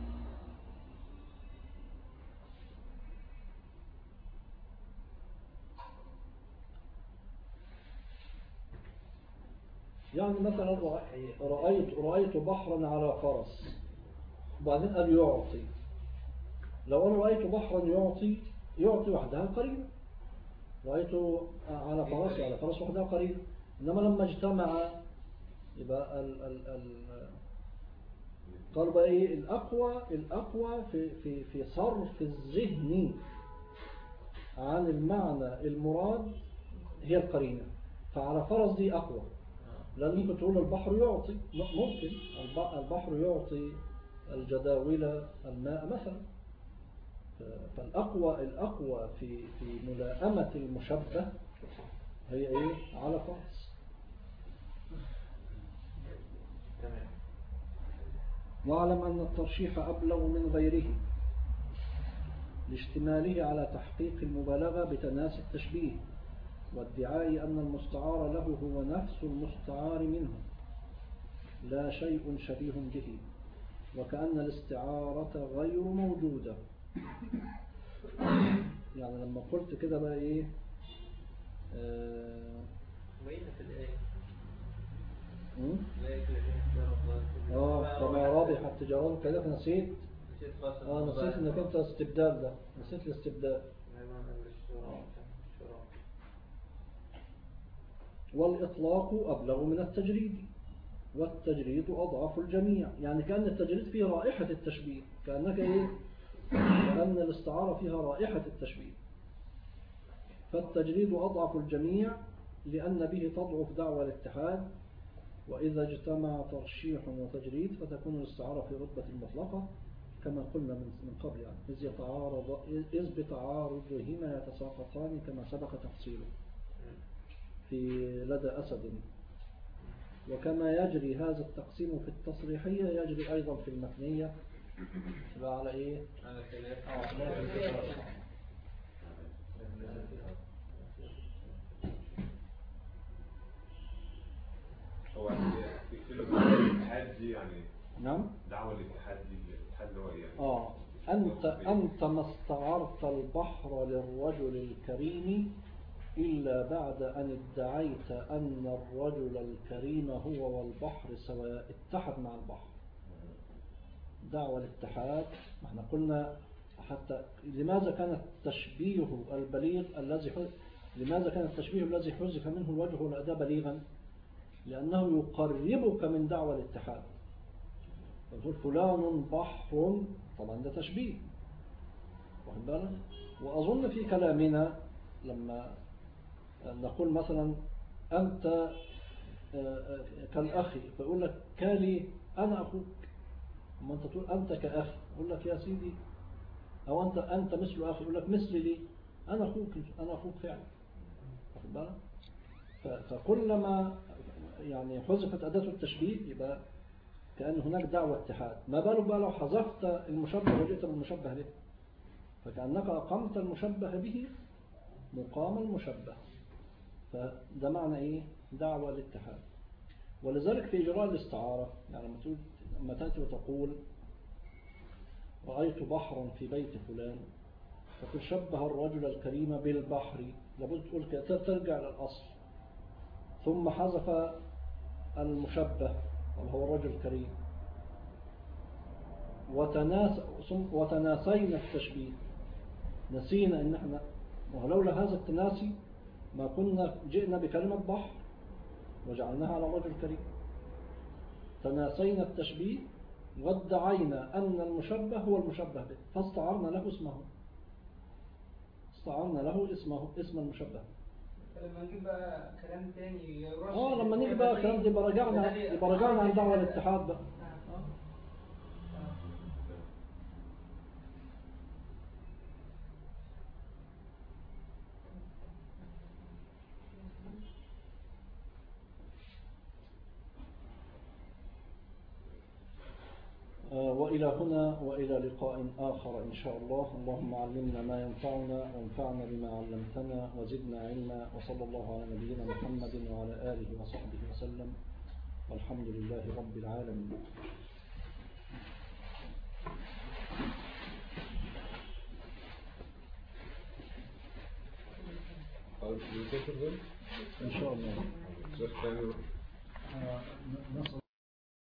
يعني مثلا رأ- رأيت رأيت بحرا على فرس وبعدين قال يعطي لو أنا رأيت بحرا يعطي يعطي وحدها قرينة رأيت على فرس وعلى فرس وحدها قرينة إنما لما اجتمع يبقى ال ال ال قالوا بقى إيه الأقوى الأقوى في في في صرف الذهن عن المعنى المراد هي القرينة فعلى فرس دي أقوى لأن ممكن تقول البحر يعطي م- ممكن الب- البحر يعطي الجداول الماء مثلا ف- فالأقوى الأقوى في في ملائمة المشبه هي إيه على فرس تمام واعلم أن الترشيح أبلغ من غيره لاشتماله على تحقيق المبالغة بتناسي التشبيه وادعاء أن المستعار له هو نفس المستعار منه لا شيء شبيه به وكأن الاستعارة غير موجودة يعني لما قلت كده بقى إيه آه وين في الآية م? لا يكفي التجارة آه كما رابح التجارات كده نسيت نسيت فاصل آه نسيت إنك أنت استبدال ده نسيت الاستبدال والإطلاق أبلغ من التجريد والتجريد أضعف الجميع يعني كأن التجريد فيه رائحة التشبيه كأنك إيه كأن الاستعارة فيها رائحة التشبيه فالتجريد أضعف الجميع لأن به تضعف دعوى الاتحاد وإذا اجتمع ترشيح وتجريد فتكون الاستعارة في رتبة المطلقة كما قلنا من من قبل يعني إذ يتعارض إذ بتعارضهما يتساقطان كما سبق تفصيله في لدى أسد وكما يجري هذا التقسيم في التصريحية يجري أيضا في المثنية تبقى على إيه؟ على خلاف آه، لا في الكتاب. هو يعني في كلمة الاتحاد دي يعني نعم دعوة الاتحاد دي الاتحاد اللي هو إيه يعني آه أنت أنت ما استعرت البحر للرجل الكريم إلا بعد أن ادعيت أن الرجل الكريم هو والبحر سواء اتحد مع البحر دعوة الاتحاد ما احنا قلنا حتى لماذا كان التشبيه البليغ الذي حذ- لماذا كان التشبيه الذي حذف منه الوجه والأداة بليغا لأنه يقربك من دعوة الاتحاد يقول فلان بحر طبعا ده تشبيه واخد بالك وأظن في كلامنا لما نقول مثلا أنت آه، آه، كالأخي فيقول لك كالي أنا أخوك أما أنت تقول أنت كأخي يقول لك يا سيدي أو أنت أنت مثل أخي يقول لك مثلي لي أنا أخوك أنا أخوك فعلا واخد بالك ف- فكلما يعني حذفت أداة التشبيه يبقى كأن هناك دعوة اتحاد ما بالك بقى لو حذفت المشبه وجئت بالمشبه به فكأنك أقمت المشبه به مقام المشبه فده معنى إيه دعوة الاتحاد ولذلك في إجراء الاستعارة يعني لما تقول لما تأتي وتقول رأيت بحرا في بيت فلان فقد شبه الرجل الكريم بالبحر لابد تقول كده ترجع للأصل ثم حذف المشبه وهو الرجل الكريم وتناس ثم- وتناسينا التشبيه نسينا ان احنا ولولا هذا التناسي ما كنا جئنا بكلمة بحر وجعلناها على الرجل الكريم تناسينا التشبيه وادعينا أن المشبه هو المشبه به فاستعرنا له اسمه استعرنا له اسمه اسم المشبه فلما نجيب بقى كلام تاني يرش اه لما نيجي بقى الكلام ده يبقى رجعنا يبقى رجعنا عن دعوة الاتحاد بقى آه. آه، وإلى هنا وإلى لقاء آخر إن شاء الله اللهم علمنا ما ينفعنا وانفعنا بما علمتنا وزدنا علما وصلى الله على نبينا محمد وعلى آله وصحبه وسلم والحمد لله رب العالمين طيب، نذاكر دول؟ إن شاء الله شيخ تاني آه، نصل